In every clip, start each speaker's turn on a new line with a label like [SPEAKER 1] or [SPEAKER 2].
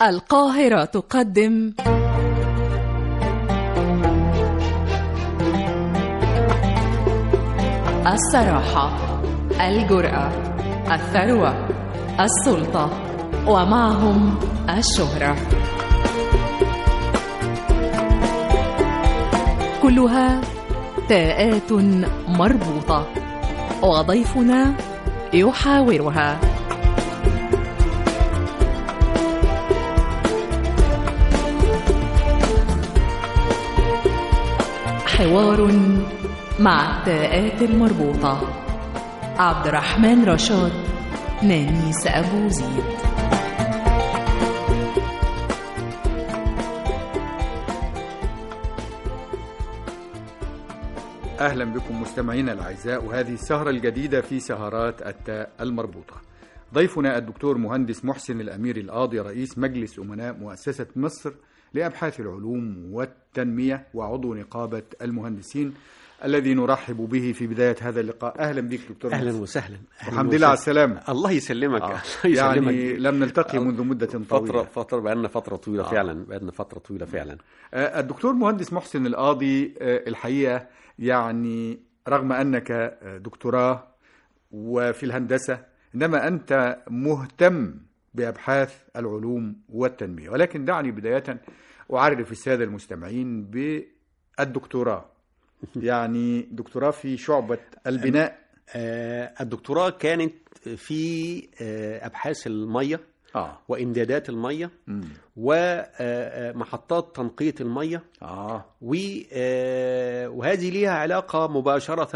[SPEAKER 1] القاهرة تقدم الصراحة الجرأة الثروة السلطة ومعهم الشهرة كلها تاءات مربوطة وضيفنا يحاورها حوار مع التاءات المربوطة عبد الرحمن رشاد نانيس أبو زيد
[SPEAKER 2] أهلا بكم مستمعينا الأعزاء وهذه السهرة الجديدة في سهرات التاء المربوطة ضيفنا الدكتور مهندس محسن الأمير القاضي رئيس مجلس أمناء مؤسسة مصر لأبحاث العلوم والتنمية وعضو نقابة المهندسين الذي نرحب به في بداية هذا اللقاء أهلا بك دكتور
[SPEAKER 3] اهلا
[SPEAKER 2] محسن.
[SPEAKER 3] وسهلا أهلاً
[SPEAKER 2] والحمد لله على
[SPEAKER 3] وسهلاً.
[SPEAKER 2] السلامة
[SPEAKER 3] الله يسلمك
[SPEAKER 2] آه.
[SPEAKER 3] الله
[SPEAKER 2] يعني
[SPEAKER 3] يسلمك
[SPEAKER 2] لم نلتقي منذ مدة
[SPEAKER 3] فترة
[SPEAKER 2] طويلة
[SPEAKER 3] فترة بقالنا فترة طويلة
[SPEAKER 2] آه.
[SPEAKER 3] فعلا بقالنا فترة طويلة فعلا
[SPEAKER 2] آه، الدكتور مهندس محسن القاضي آه، الحقيقة يعني رغم أنك آه، دكتوراه وفي الهندسة إنما أنت مهتم بأبحاث العلوم والتنمية ولكن دعني بداية أعرف السادة المستمعين بالدكتوراه يعني دكتوراه في شعبة البناء
[SPEAKER 3] آه الدكتوراه كانت في آه أبحاث المية
[SPEAKER 2] آه
[SPEAKER 3] وإمدادات المية
[SPEAKER 2] مم.
[SPEAKER 3] ومحطات تنقية المية
[SPEAKER 2] آه
[SPEAKER 3] و- آه، وهذه ليها علاقة مباشرة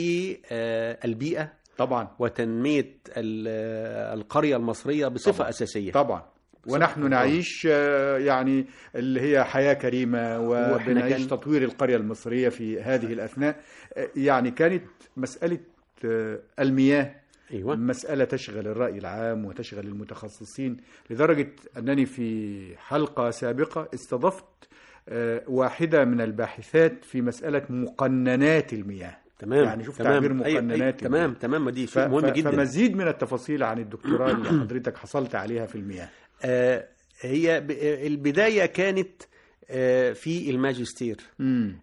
[SPEAKER 3] بالبيئة
[SPEAKER 2] طبعا
[SPEAKER 3] وتنمية ال- القرية المصرية بصفة
[SPEAKER 2] طبعاً.
[SPEAKER 3] أساسية
[SPEAKER 2] طبعا ونحن
[SPEAKER 3] طبعاً.
[SPEAKER 2] نعيش آه، يعني اللي هي حياة كريمة
[SPEAKER 3] وإحنا
[SPEAKER 2] وبنعيش
[SPEAKER 3] كان-
[SPEAKER 2] تطوير القرية المصرية في هذه الأثناء آه، يعني كانت مسألة آه، المياه
[SPEAKER 3] أيوة
[SPEAKER 2] مسألة تشغل الرأي العام وتشغل المتخصصين لدرجة أنني في حلقة سابقة استضفت آه، واحدة من الباحثات في مسألة مقننات المياه
[SPEAKER 3] تمام
[SPEAKER 2] يعني شوف
[SPEAKER 3] تمام.
[SPEAKER 2] تعبير
[SPEAKER 3] أيوة، أيوة،
[SPEAKER 2] مقننات
[SPEAKER 3] تمام
[SPEAKER 2] المياه.
[SPEAKER 3] تمام ما دي
[SPEAKER 2] ف-
[SPEAKER 3] شيء مهم
[SPEAKER 2] ف-
[SPEAKER 3] جدا
[SPEAKER 2] فمزيد من التفاصيل عن الدكتوراه اللي حضرتك حصلت عليها في المياه
[SPEAKER 3] آه، هي ب- البداية كانت آه، في الماجستير
[SPEAKER 2] مم.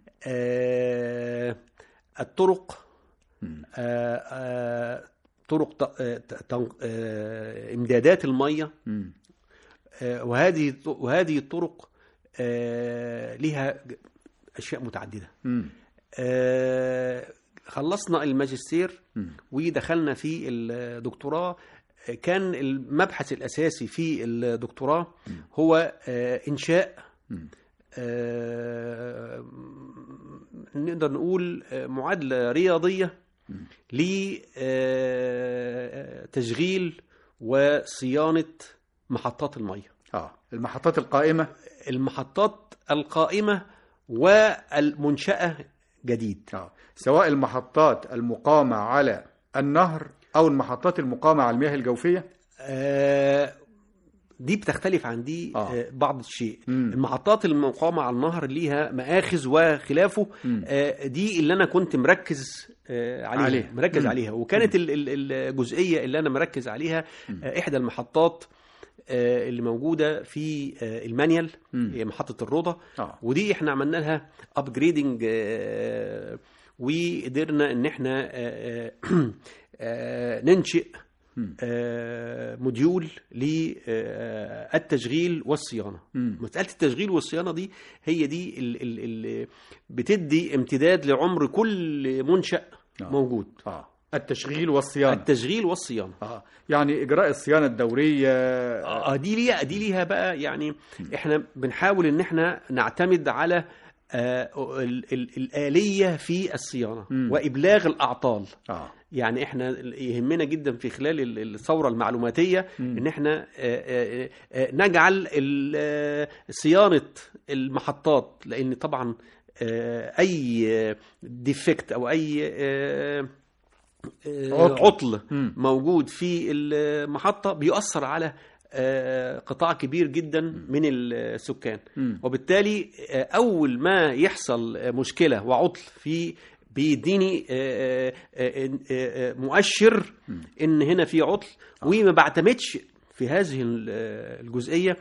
[SPEAKER 3] آه، الطرق
[SPEAKER 2] مم.
[SPEAKER 3] آه، آه، طرق ت- آه، ت- تن- آه، امدادات المية
[SPEAKER 2] مم.
[SPEAKER 3] آه، وهذه وهذه الطرق آه، لها أشياء متعددة
[SPEAKER 2] مم.
[SPEAKER 3] آه، خلصنا الماجستير
[SPEAKER 2] مم.
[SPEAKER 3] ودخلنا في الدكتوراه كان المبحث الأساسي في الدكتوراه هو آه، إنشاء
[SPEAKER 2] مم.
[SPEAKER 3] آه، نقدر نقول آه، معادلة رياضية لتشغيل وصيانة محطات المية
[SPEAKER 2] اه المحطات القائمة
[SPEAKER 3] المحطات القائمة والمنشأة جديد
[SPEAKER 2] اه سواء المحطات المقامة على النهر أو المحطات المقامة على المياه الجوفية
[SPEAKER 3] آه، دي بتختلف عن دي
[SPEAKER 2] آه.
[SPEAKER 3] آه. بعض الشيء
[SPEAKER 2] مم.
[SPEAKER 3] المحطات المقامة على النهر ليها مآخذ وخلافه
[SPEAKER 2] مم.
[SPEAKER 3] آه، دي اللي أنا كنت مركز آه، عليها,
[SPEAKER 2] عليها.
[SPEAKER 3] عليها. مركز
[SPEAKER 2] مم.
[SPEAKER 3] عليها وكانت ال- ال- الجزئية اللي أنا مركز عليها آه، إحدى المحطات آه، اللي موجودة في آه، المانيال
[SPEAKER 2] مم.
[SPEAKER 3] هي محطة الروضة
[SPEAKER 2] اه
[SPEAKER 3] ودي احنا عملنا لها ابجريدنج وقدرنا ان احنا آه، آه، آه، ننشئ
[SPEAKER 2] مم.
[SPEAKER 3] آه، موديول للتشغيل والصيانه
[SPEAKER 2] مم.
[SPEAKER 3] مساله التشغيل والصيانه دي هي دي اللي بتدي امتداد لعمر كل منشا
[SPEAKER 2] آه.
[SPEAKER 3] موجود
[SPEAKER 2] اه التشغيل والصيانة
[SPEAKER 3] التشغيل والصيانه
[SPEAKER 2] اه يعني إجراء الصيانة الدورية
[SPEAKER 3] اه دي ليها دي ليها بقى يعني احنا بنحاول ان احنا نعتمد على آه ال ال الآلية في الصيانة
[SPEAKER 2] مم.
[SPEAKER 3] وإبلاغ الأعطال
[SPEAKER 2] اه
[SPEAKER 3] يعني احنا يهمنا جدا في خلال ال- الثورة المعلوماتية
[SPEAKER 2] مم.
[SPEAKER 3] ان احنا آه، آه، آه، نجعل ال- آه، صيانة المحطات لأن طبعا آه، أي ديفكت أو أي آه، آه،
[SPEAKER 2] عطل.
[SPEAKER 3] عطل
[SPEAKER 2] مم.
[SPEAKER 3] موجود في المحطة بيؤثر على آه، قطاع كبير جدا من السكان
[SPEAKER 2] مم.
[SPEAKER 3] وبالتالي آه، أول ما يحصل آه، مشكلة وعطل في بيديني آه، آه، آه، آه، مؤشر ان هنا في عطل وما بعتمدش في هذه ال- الجزئيه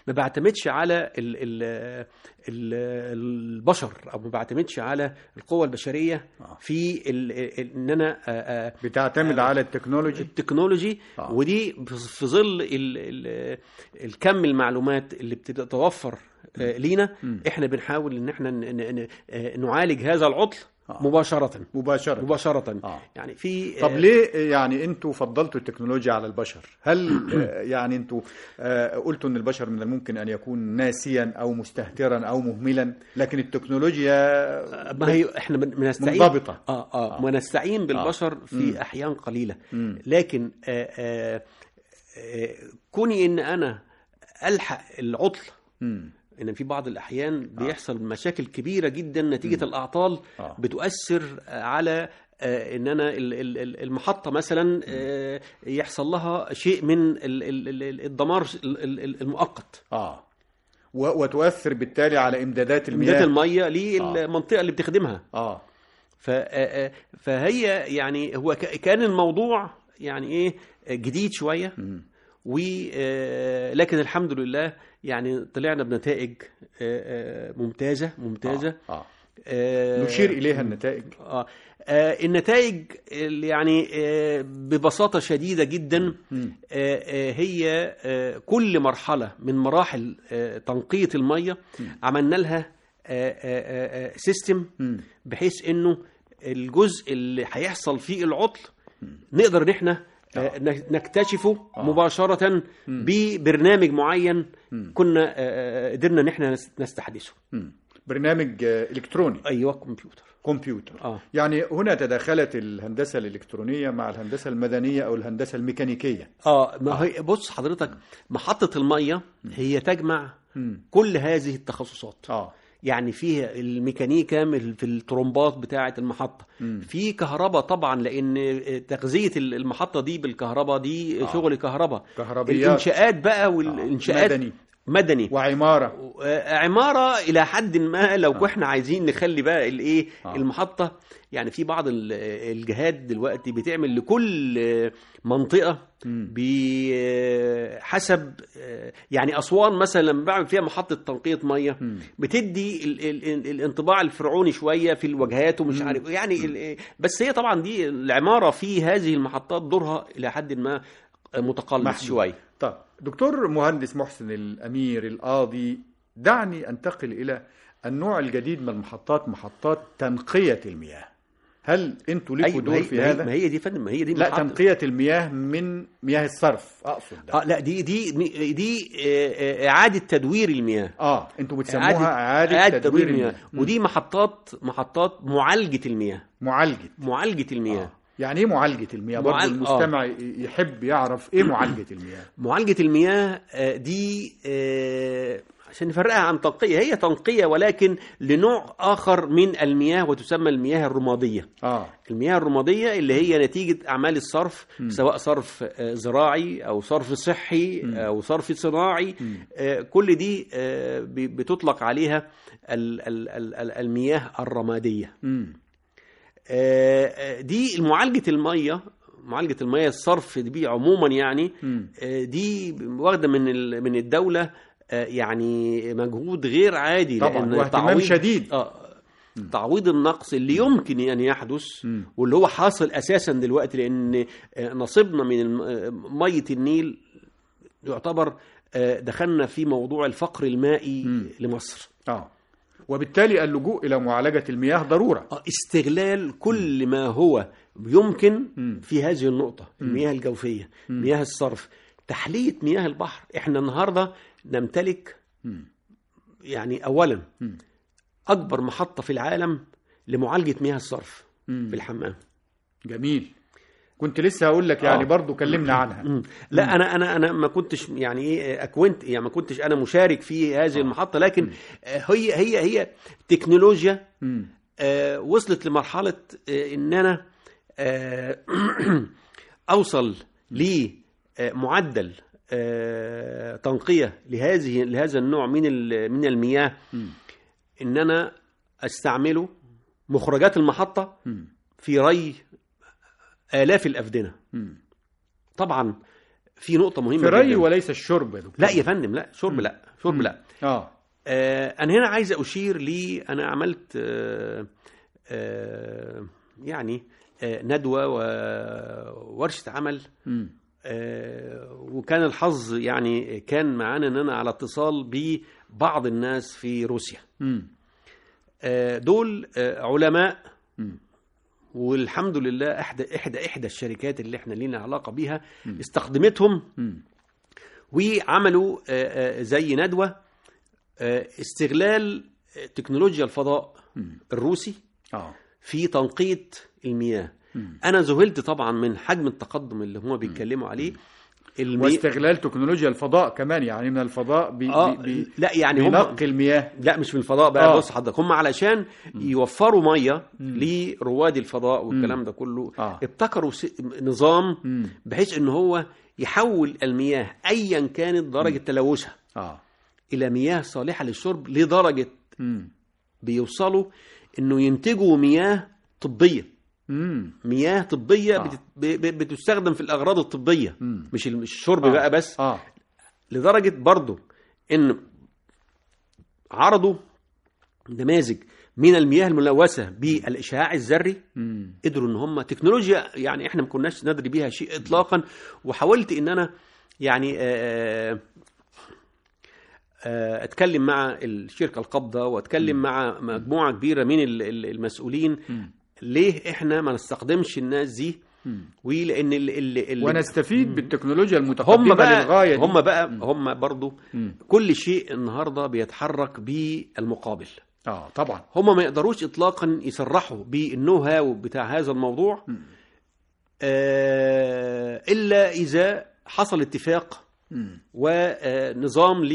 [SPEAKER 3] ما بعتمدش على ال ال ال البشر او ما بعتمدش على القوه البشريه
[SPEAKER 2] آه.
[SPEAKER 3] في ال ال ان انا آه، آه،
[SPEAKER 2] بتعتمد على التكنولوجي
[SPEAKER 3] التكنولوجي
[SPEAKER 2] آه.
[SPEAKER 3] ودي في ظل ال ال الكم المعلومات اللي بتتوفر آه، لينا
[SPEAKER 2] مم.
[SPEAKER 3] احنا بنحاول ان احنا ن- ن- ن- آه، نعالج هذا العطل
[SPEAKER 2] آه.
[SPEAKER 3] مباشره
[SPEAKER 2] مباشرة
[SPEAKER 3] مباشره
[SPEAKER 2] آه.
[SPEAKER 3] يعني في
[SPEAKER 2] طب
[SPEAKER 3] آه،
[SPEAKER 2] ليه يعني انتوا فضلتوا التكنولوجيا على البشر؟ هل آه، يعني انتوا آه، قلتوا ان البشر من الممكن ان يكون ناسيا او مستهترا او مهملا لكن التكنولوجيا
[SPEAKER 3] ما هي احنا بن- بنستعين
[SPEAKER 2] منضبطة.
[SPEAKER 3] اه اه
[SPEAKER 2] آه.
[SPEAKER 3] بنستعين بالبشر
[SPEAKER 2] مم.
[SPEAKER 3] في احيان قليله
[SPEAKER 2] مم.
[SPEAKER 3] لكن آه آه آه كوني ان انا الحق العطل
[SPEAKER 2] مم.
[SPEAKER 3] ان في بعض الاحيان بيحصل مشاكل كبيره جدا نتيجه الاعطال
[SPEAKER 2] آه.
[SPEAKER 3] بتؤثر على آه، ان انا ال- ال- ال- المحطه مثلا آه، يحصل لها شيء من ال- ال- ال- الدمار ال- ال- المؤقت
[SPEAKER 2] اه و- وتؤثر بالتالي على امدادات
[SPEAKER 3] امدادات
[SPEAKER 2] المياه
[SPEAKER 3] الميه للمنطقه اللي بتخدمها
[SPEAKER 2] اه
[SPEAKER 3] ف- آه، آه، فهي يعني هو ك- كان الموضوع يعني ايه جديد شويه
[SPEAKER 2] مم.
[SPEAKER 3] و آه، لكن الحمد لله يعني طلعنا بنتائج آه، آه، ممتازه ممتازه
[SPEAKER 2] آه. آه.
[SPEAKER 3] آه،
[SPEAKER 2] نشير اليها النتائج
[SPEAKER 3] آه آه، النتائج اللي يعني آه، ببساطة شديدة جدا
[SPEAKER 2] مم.
[SPEAKER 3] آه، آه، هي آه، كل مرحلة من مراحل آه، تنقية المية عملنا لها سيستم
[SPEAKER 2] مم.
[SPEAKER 3] بحيث انه الجزء اللي هيحصل فيه العطل نقدر ان احنا آه، نكتشفه
[SPEAKER 2] آه.
[SPEAKER 3] مباشرة ببرنامج معين كنا آه، آه، قدرنا ان احنا نستحدثه
[SPEAKER 2] مم. برنامج آه، الكتروني
[SPEAKER 3] ايوه كمبيوتر
[SPEAKER 2] كمبيوتر
[SPEAKER 3] اه
[SPEAKER 2] يعني هنا تداخلت الهندسه الالكترونيه مع الهندسه المدنيه او الهندسه الميكانيكيه
[SPEAKER 3] اه ما هي بص حضرتك محطة المية هي تجمع
[SPEAKER 2] مم.
[SPEAKER 3] كل هذه التخصصات
[SPEAKER 2] اه
[SPEAKER 3] يعني فيها الميكانيكا من- في الترومبات بتاعة المحطة
[SPEAKER 2] مم.
[SPEAKER 3] في كهرباء طبعا لأن تغذية المحطة دي بالكهرباء دي
[SPEAKER 2] آه.
[SPEAKER 3] شغل كهرباء
[SPEAKER 2] كهربيات
[SPEAKER 3] الإنشاءات بقى والإنشاءات
[SPEAKER 2] مدني
[SPEAKER 3] مدني
[SPEAKER 2] وعماره
[SPEAKER 3] آه، عمارة إلى حد ما لو
[SPEAKER 2] آه.
[SPEAKER 3] احنا عايزين نخلي بقى الإيه
[SPEAKER 2] آه.
[SPEAKER 3] المحطة يعني في بعض ال- الجهات دلوقتي بتعمل لكل آه، منطقة
[SPEAKER 2] مم.
[SPEAKER 3] بحسب يعني أسوان مثلا لما بعمل فيها محطة تنقية مية
[SPEAKER 2] مم.
[SPEAKER 3] بتدي ال ال ال الانطباع الفرعوني شوية في الواجهات ومش
[SPEAKER 2] مم.
[SPEAKER 3] عارف يعني ال- بس هي طبعا دي العمارة في هذه المحطات دورها إلى حد ما متقلص
[SPEAKER 2] محدود.
[SPEAKER 3] شوية
[SPEAKER 2] طب دكتور مهندس محسن الامير القاضي دعني انتقل الى النوع الجديد من المحطات محطات تنقيه المياه هل انتوا لكم
[SPEAKER 3] أيوة، ما
[SPEAKER 2] دور
[SPEAKER 3] هي-
[SPEAKER 2] في
[SPEAKER 3] ما هي-
[SPEAKER 2] هذا
[SPEAKER 3] ما هي دي فندم ما هي دي
[SPEAKER 2] لا
[SPEAKER 3] محطة-
[SPEAKER 2] تنقيه المياه من مياه الصرف اقصد ده
[SPEAKER 3] اه لا دي دي دي آه، آه، اعاده تدوير المياه
[SPEAKER 2] اه انتوا بتسموها اعاده,
[SPEAKER 3] إعادة
[SPEAKER 2] تدوير المياه
[SPEAKER 3] ودي محطات محطات معالجه المياه
[SPEAKER 2] معالجه
[SPEAKER 3] معالجه المياه
[SPEAKER 2] آه. يعني ايه معالجه المياه برضه
[SPEAKER 3] معال-
[SPEAKER 2] المستمع يحب يعرف ايه معالجه المياه
[SPEAKER 3] معالجه المياه آه، دي آه، عشان نفرقها عن تنقيه هي تنقيه ولكن لنوع اخر من المياه وتسمى المياه الرماديه
[SPEAKER 2] اه
[SPEAKER 3] المياه الرماديه اللي هي نتيجه اعمال الصرف سواء صرف آه، زراعي او صرف صحي او صرف صناعي آه، كل دي آه، ب- بتطلق عليها ال- ال- ال- ال- المياه الرماديه
[SPEAKER 2] امم
[SPEAKER 3] آه، آه، دي معالجه الميه معالجه الميه الصرف دي عموما يعني
[SPEAKER 2] مم.
[SPEAKER 3] آه، دي واخده من ال- من الدوله آه، يعني مجهود غير عادي
[SPEAKER 2] طبعا
[SPEAKER 3] لأن
[SPEAKER 2] واهتمام
[SPEAKER 3] تعويض-
[SPEAKER 2] شديد
[SPEAKER 3] اه تعويض النقص اللي يمكن ان يحدث
[SPEAKER 2] مم.
[SPEAKER 3] واللي هو حاصل اساسا دلوقتي لان آه، نصيبنا من الم- آه، ميه النيل يعتبر آه، دخلنا في موضوع الفقر المائي
[SPEAKER 2] مم.
[SPEAKER 3] لمصر
[SPEAKER 2] اه وبالتالي اللجوء الى معالجه المياه ضروره
[SPEAKER 3] آه، استغلال كل ما هو يمكن
[SPEAKER 2] مم.
[SPEAKER 3] في هذه النقطة المياه الجوفية مياه الصرف تحلية مياه البحر احنا النهاردة نمتلك
[SPEAKER 2] مم.
[SPEAKER 3] يعني أولا
[SPEAKER 2] مم.
[SPEAKER 3] أكبر محطة في العالم لمعالجة مياه الصرف
[SPEAKER 2] مم.
[SPEAKER 3] في الحمام
[SPEAKER 2] جميل كنت لسه هقول لك يعني
[SPEAKER 3] آه.
[SPEAKER 2] برضو كلمنا عنها
[SPEAKER 3] مم. لا انا انا انا ما كنتش يعني ايه اكونت يعني ما كنتش انا مشارك في هذه المحطه لكن آه، هي هي هي تكنولوجيا
[SPEAKER 2] مم.
[SPEAKER 3] آه، وصلت لمرحله آه، ان انا آه، اوصل لمعدل آه، تنقيه لهذه لهذا النوع من ال- من المياه
[SPEAKER 2] مم.
[SPEAKER 3] ان انا استعمله مخرجات المحطه
[SPEAKER 2] مم.
[SPEAKER 3] في ري الاف الافدنه
[SPEAKER 2] مم.
[SPEAKER 3] طبعا في نقطه مهمه
[SPEAKER 2] في ري
[SPEAKER 3] جداً.
[SPEAKER 2] وليس الشرب يا دكتور
[SPEAKER 3] لا يا فندم لا شرب لا شرب لا
[SPEAKER 2] اه
[SPEAKER 3] آه، انا هنا عايز اشير لي انا عملت آه، آه، يعني آه، ندوه وورشه عمل
[SPEAKER 2] مم.
[SPEAKER 3] آه، وكان الحظ يعني كان معانا ان انا على اتصال ببعض الناس في روسيا
[SPEAKER 2] مم.
[SPEAKER 3] آه، دول آه، علماء
[SPEAKER 2] مم.
[SPEAKER 3] والحمد لله احدى احدى احدى الشركات اللي احنا لينا علاقه بيها استخدمتهم
[SPEAKER 2] مم.
[SPEAKER 3] وعملوا آه، آه، زي ندوه آه، استغلال تكنولوجيا الفضاء الروسي
[SPEAKER 2] اه
[SPEAKER 3] في تنقية المياه انا ذهلت طبعا من حجم التقدم اللي هم بيتكلموا عليه المي...
[SPEAKER 2] واستغلال تكنولوجيا الفضاء كمان يعني من الفضاء بي
[SPEAKER 3] آه
[SPEAKER 2] بي بي
[SPEAKER 3] لا يعني هم
[SPEAKER 2] بينقي المياه
[SPEAKER 3] لا مش من الفضاء بقى
[SPEAKER 2] آه.
[SPEAKER 3] بص حضرتك هم علشان يوفروا ميه لرواد الفضاء والكلام ده كله
[SPEAKER 2] آه.
[SPEAKER 3] ابتكروا س... نظام
[SPEAKER 2] مم.
[SPEAKER 3] بحيث ان هو يحول المياه ايا كانت درجه تلوثها
[SPEAKER 2] اه
[SPEAKER 3] الى مياه صالحه للشرب لدرجه
[SPEAKER 2] مم.
[SPEAKER 3] بيوصلوا انه ينتجوا مياه طبيه
[SPEAKER 2] مم.
[SPEAKER 3] مياه طبيه
[SPEAKER 2] آه.
[SPEAKER 3] بتت... ب... ب... بتستخدم في الاغراض الطبيه
[SPEAKER 2] مم.
[SPEAKER 3] مش ال- مش الشرب
[SPEAKER 2] آه.
[SPEAKER 3] بقى بس
[SPEAKER 2] اه
[SPEAKER 3] لدرجه برضو ان عرضوا نماذج من المياه الملوثه بالاشعاع الذري
[SPEAKER 2] مم.
[SPEAKER 3] قدروا ان هم تكنولوجيا يعني احنا ما كناش ندري بيها شيء اطلاقا وحاولت ان انا يعني آه، آه، اتكلم مع الشركه القابضه واتكلم مع مجموعه كبيره من ال- ال- المسؤولين ليه احنا ما نستخدمش الناس دي ولان ال ال ال
[SPEAKER 2] ونستفيد بالتكنولوجيا المتقدمه
[SPEAKER 3] هم بقى
[SPEAKER 2] للغايه دي.
[SPEAKER 3] هم بقى هم برضو
[SPEAKER 2] مم.
[SPEAKER 3] كل شيء النهارده بيتحرك بالمقابل
[SPEAKER 2] اه طبعا
[SPEAKER 3] هم ما يقدروش اطلاقا يصرحوا بالنو هاو بتاع هذا الموضوع آه الا اذا حصل اتفاق
[SPEAKER 2] مم.
[SPEAKER 3] ونظام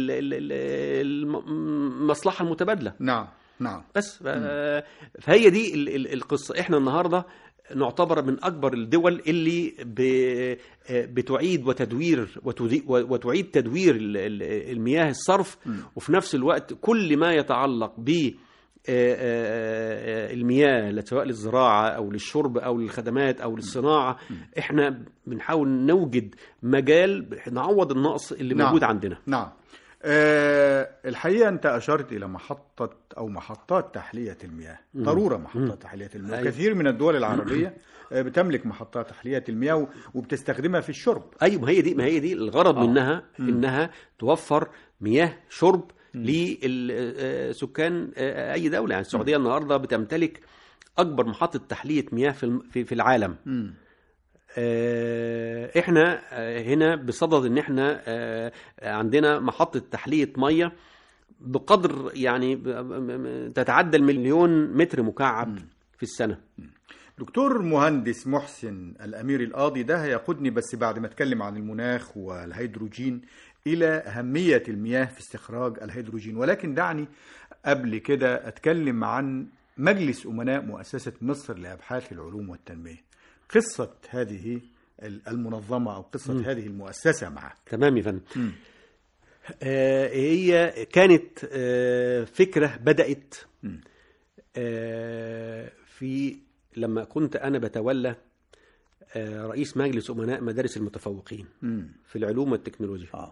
[SPEAKER 3] للمصلحه المتبادله
[SPEAKER 2] نعم نعم
[SPEAKER 3] بس ف- فهي دي ال- ال- القصه احنا النهارده نعتبر من اكبر الدول اللي ب- بتعيد وتدوير وتدي- وتعيد تدوير ال- ال- المياه الصرف وفي نفس الوقت كل ما يتعلق ب آه، آه، المياه سواء للزراعه او للشرب او للخدمات او للصناعه احنا بنحاول نوجد مجال نعوض النقص اللي
[SPEAKER 2] نعم.
[SPEAKER 3] موجود عندنا
[SPEAKER 2] نعم آه الحقيقة أنت أشرت إلى محطة أو محطات تحلية المياه ضرورة محطات تحلية المياه
[SPEAKER 3] أيوة.
[SPEAKER 2] كثير من الدول العربية آه بتملك محطات تحلية المياه وبتستخدمها في الشرب
[SPEAKER 3] ايوه ما هي دي ما هي دي الغرض
[SPEAKER 2] آه.
[SPEAKER 3] منها انها توفر مياه شرب لسكان اي دوله يعني السعوديه النهارده بتمتلك اكبر محطه تحليه مياه في الم- في في العالم
[SPEAKER 2] مم.
[SPEAKER 3] آه، احنا آه، هنا بصدد ان احنا آه، عندنا محطه تحليه ميه بقدر يعني ب- م- م- تتعدى المليون متر مكعب في السنه
[SPEAKER 2] دكتور مهندس محسن الأمير القاضي ده هيقودني بس بعد ما اتكلم عن المناخ والهيدروجين إلى أهمية المياه في استخراج الهيدروجين ولكن دعني قبل كده أتكلم عن مجلس أمناء مؤسسة مصر لأبحاث العلوم والتنمية قصة هذه المنظمة أو قصة هذه المؤسسة معك
[SPEAKER 3] تمام يا فندم آه، هي كانت آه، فكره بدات
[SPEAKER 2] مم.
[SPEAKER 3] آه، في لما كنت انا بتولى آه، رئيس مجلس امناء مدارس المتفوقين
[SPEAKER 2] مم.
[SPEAKER 3] في العلوم والتكنولوجيا
[SPEAKER 2] آه.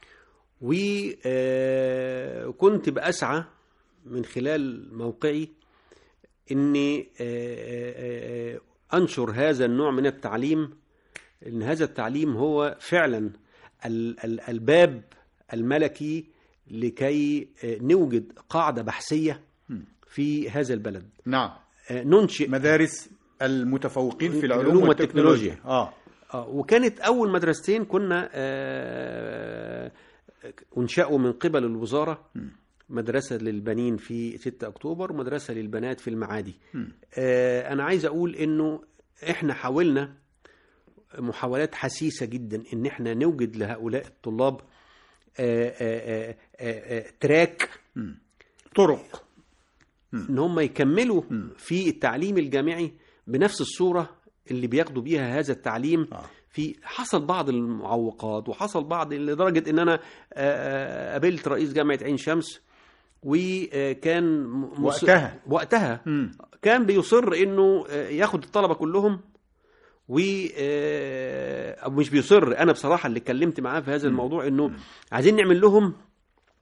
[SPEAKER 3] وكنت بأسعى من خلال موقعي اني آه، آه، آه، انشر هذا النوع من التعليم ان هذا التعليم هو فعلا ال- ال- الباب الملكي لكي آه، نوجد قاعده بحثيه في هذا البلد
[SPEAKER 2] نعم
[SPEAKER 3] آه، ننشئ
[SPEAKER 2] مدارس المتفوقين في العلوم
[SPEAKER 3] العلوم
[SPEAKER 2] والتكنولوجيا
[SPEAKER 3] والتكنولوجيا.
[SPEAKER 2] اه
[SPEAKER 3] آه، وكانت أول مدرستين كنا آه، أنشأوا من قبل الوزارة مدرسة للبنين في 6 أكتوبر ومدرسة للبنات في المعادي آه، أنا عايز أقول إنه إحنا حاولنا محاولات حسيسة جدا إن إحنا نوجد لهؤلاء الطلاب آه، آه، آه، آه، آه، تراك
[SPEAKER 2] طرق
[SPEAKER 3] ان هم يكملوا في التعليم الجامعي بنفس الصوره اللي بياخدوا بيها هذا التعليم
[SPEAKER 2] آه.
[SPEAKER 3] في حصل بعض المعوقات وحصل بعض لدرجه ان انا آه، آه، قابلت رئيس جامعه عين شمس وكان م- مص-
[SPEAKER 2] وقتها.
[SPEAKER 3] وقتها
[SPEAKER 2] مم.
[SPEAKER 3] كان بيصر انه آه، ياخد الطلبه كلهم و آه، أو مش بيصر انا بصراحه اللي اتكلمت معاه في هذا الموضوع انه عايزين نعمل لهم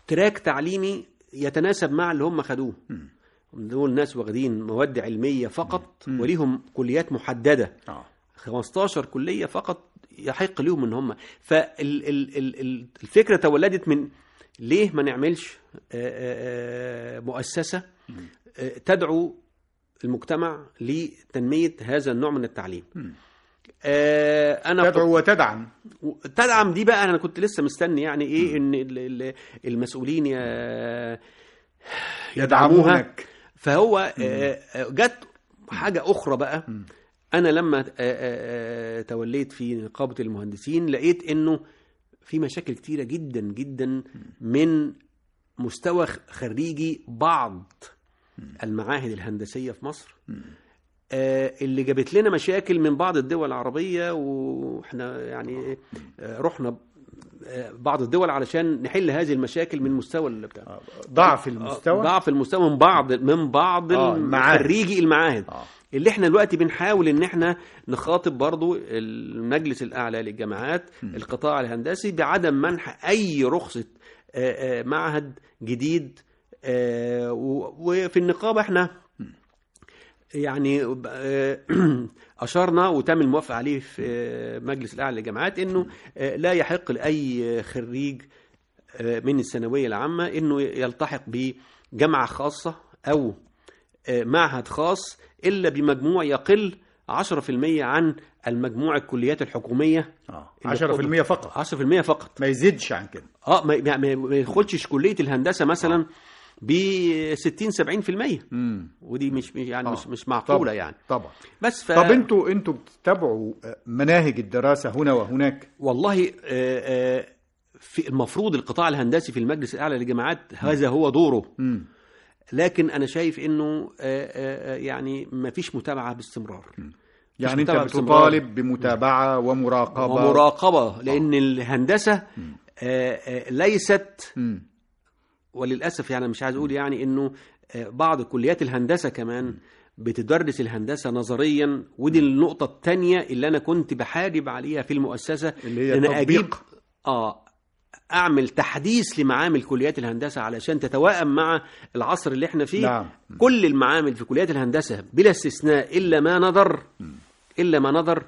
[SPEAKER 3] تراك تعليمي يتناسب مع اللي هم خدوه دول ناس واخدين مواد علميه فقط وليهم كليات محدده
[SPEAKER 2] اه
[SPEAKER 3] 15 كليه فقط يحق لهم ان هم فالفكره تولدت من ليه ما نعملش آه، آه، آه، مؤسسه آه، تدعو المجتمع لتنميه هذا النوع من التعليم آه، انا
[SPEAKER 2] تدعو وتدعم
[SPEAKER 3] تدعم دي بقى انا كنت لسه مستني يعني ايه ان ال- ال- المسؤولين ي- يدعموها
[SPEAKER 2] يدعمونك
[SPEAKER 3] فهو آه، آه، جت حاجه اخرى بقى انا لما آه، آه، آه، توليت في نقابه المهندسين لقيت انه في مشاكل كتيره جدا جدا من مستوى خ- خريجي بعض المعاهد الهندسيه في مصر آه، اللي جابت لنا مشاكل من بعض الدول العربيه واحنا يعني آه، رحنا آه، بعض الدول علشان نحل هذه المشاكل من مستوى اللي بتاع
[SPEAKER 2] ضعف المستوى
[SPEAKER 3] ضعف المستوى من بعض من بعض
[SPEAKER 2] آه، المعاهد.
[SPEAKER 3] خريجي المعاهد
[SPEAKER 2] آه.
[SPEAKER 3] اللي احنا دلوقتي بنحاول ان احنا نخاطب برضو المجلس الاعلى للجامعات القطاع الهندسي بعدم منح اي رخصه آه، آه، معهد جديد آه، و- وفي النقابه احنا يعني آه، اشرنا وتم الموافقه عليه في آه، مجلس الاعلى للجامعات انه آه، لا يحق لاي خريج آه، من الثانويه العامه انه يلتحق بجامعه خاصه او آه، معهد خاص الا بمجموع يقل 10% عن المجموع الكليات الحكوميه
[SPEAKER 2] اه
[SPEAKER 3] اللي
[SPEAKER 2] 10% فقط
[SPEAKER 3] 10% فقط
[SPEAKER 2] ما يزيدش عن كده
[SPEAKER 3] اه ما, ما, ما- ما يدخلش كليه الهندسه مثلا ب 60 70%
[SPEAKER 2] امم
[SPEAKER 3] ودي مش مش- يعني
[SPEAKER 2] آه.
[SPEAKER 3] مش مش معقوله
[SPEAKER 2] طبعا
[SPEAKER 3] يعني
[SPEAKER 2] طبعا
[SPEAKER 3] بس ف...
[SPEAKER 2] طب انتوا انتوا بتتابعوا آه، مناهج الدراسه هنا وهناك
[SPEAKER 3] والله آه، آه، في المفروض القطاع الهندسي في المجلس الاعلى للجامعات هذا هو دوره
[SPEAKER 2] امم
[SPEAKER 3] لكن انا شايف انه آه، آه، آه، يعني ما فيش متابعه باستمرار
[SPEAKER 2] يعني انت
[SPEAKER 3] متابعة باستمرار.
[SPEAKER 2] بتطالب بمتابعه ومراقبه
[SPEAKER 3] ومراقبه لان الهندسه آه، آه، ليست
[SPEAKER 2] مم.
[SPEAKER 3] وللاسف يعني مش عايز اقول يعني انه آه، بعض كليات الهندسه كمان بتدرس الهندسه نظريا ودي النقطه الثانيه اللي انا كنت بحارب عليها في المؤسسه
[SPEAKER 2] اللي هي
[SPEAKER 3] إن أنا اجيب
[SPEAKER 2] التطبيق.
[SPEAKER 3] اه اعمل تحديث لمعامل كليات الهندسه علشان تتوائم مع العصر اللي احنا فيه
[SPEAKER 2] نعم.
[SPEAKER 3] كل المعامل في كليات الهندسه بلا استثناء الا ما نظر الا ما نظر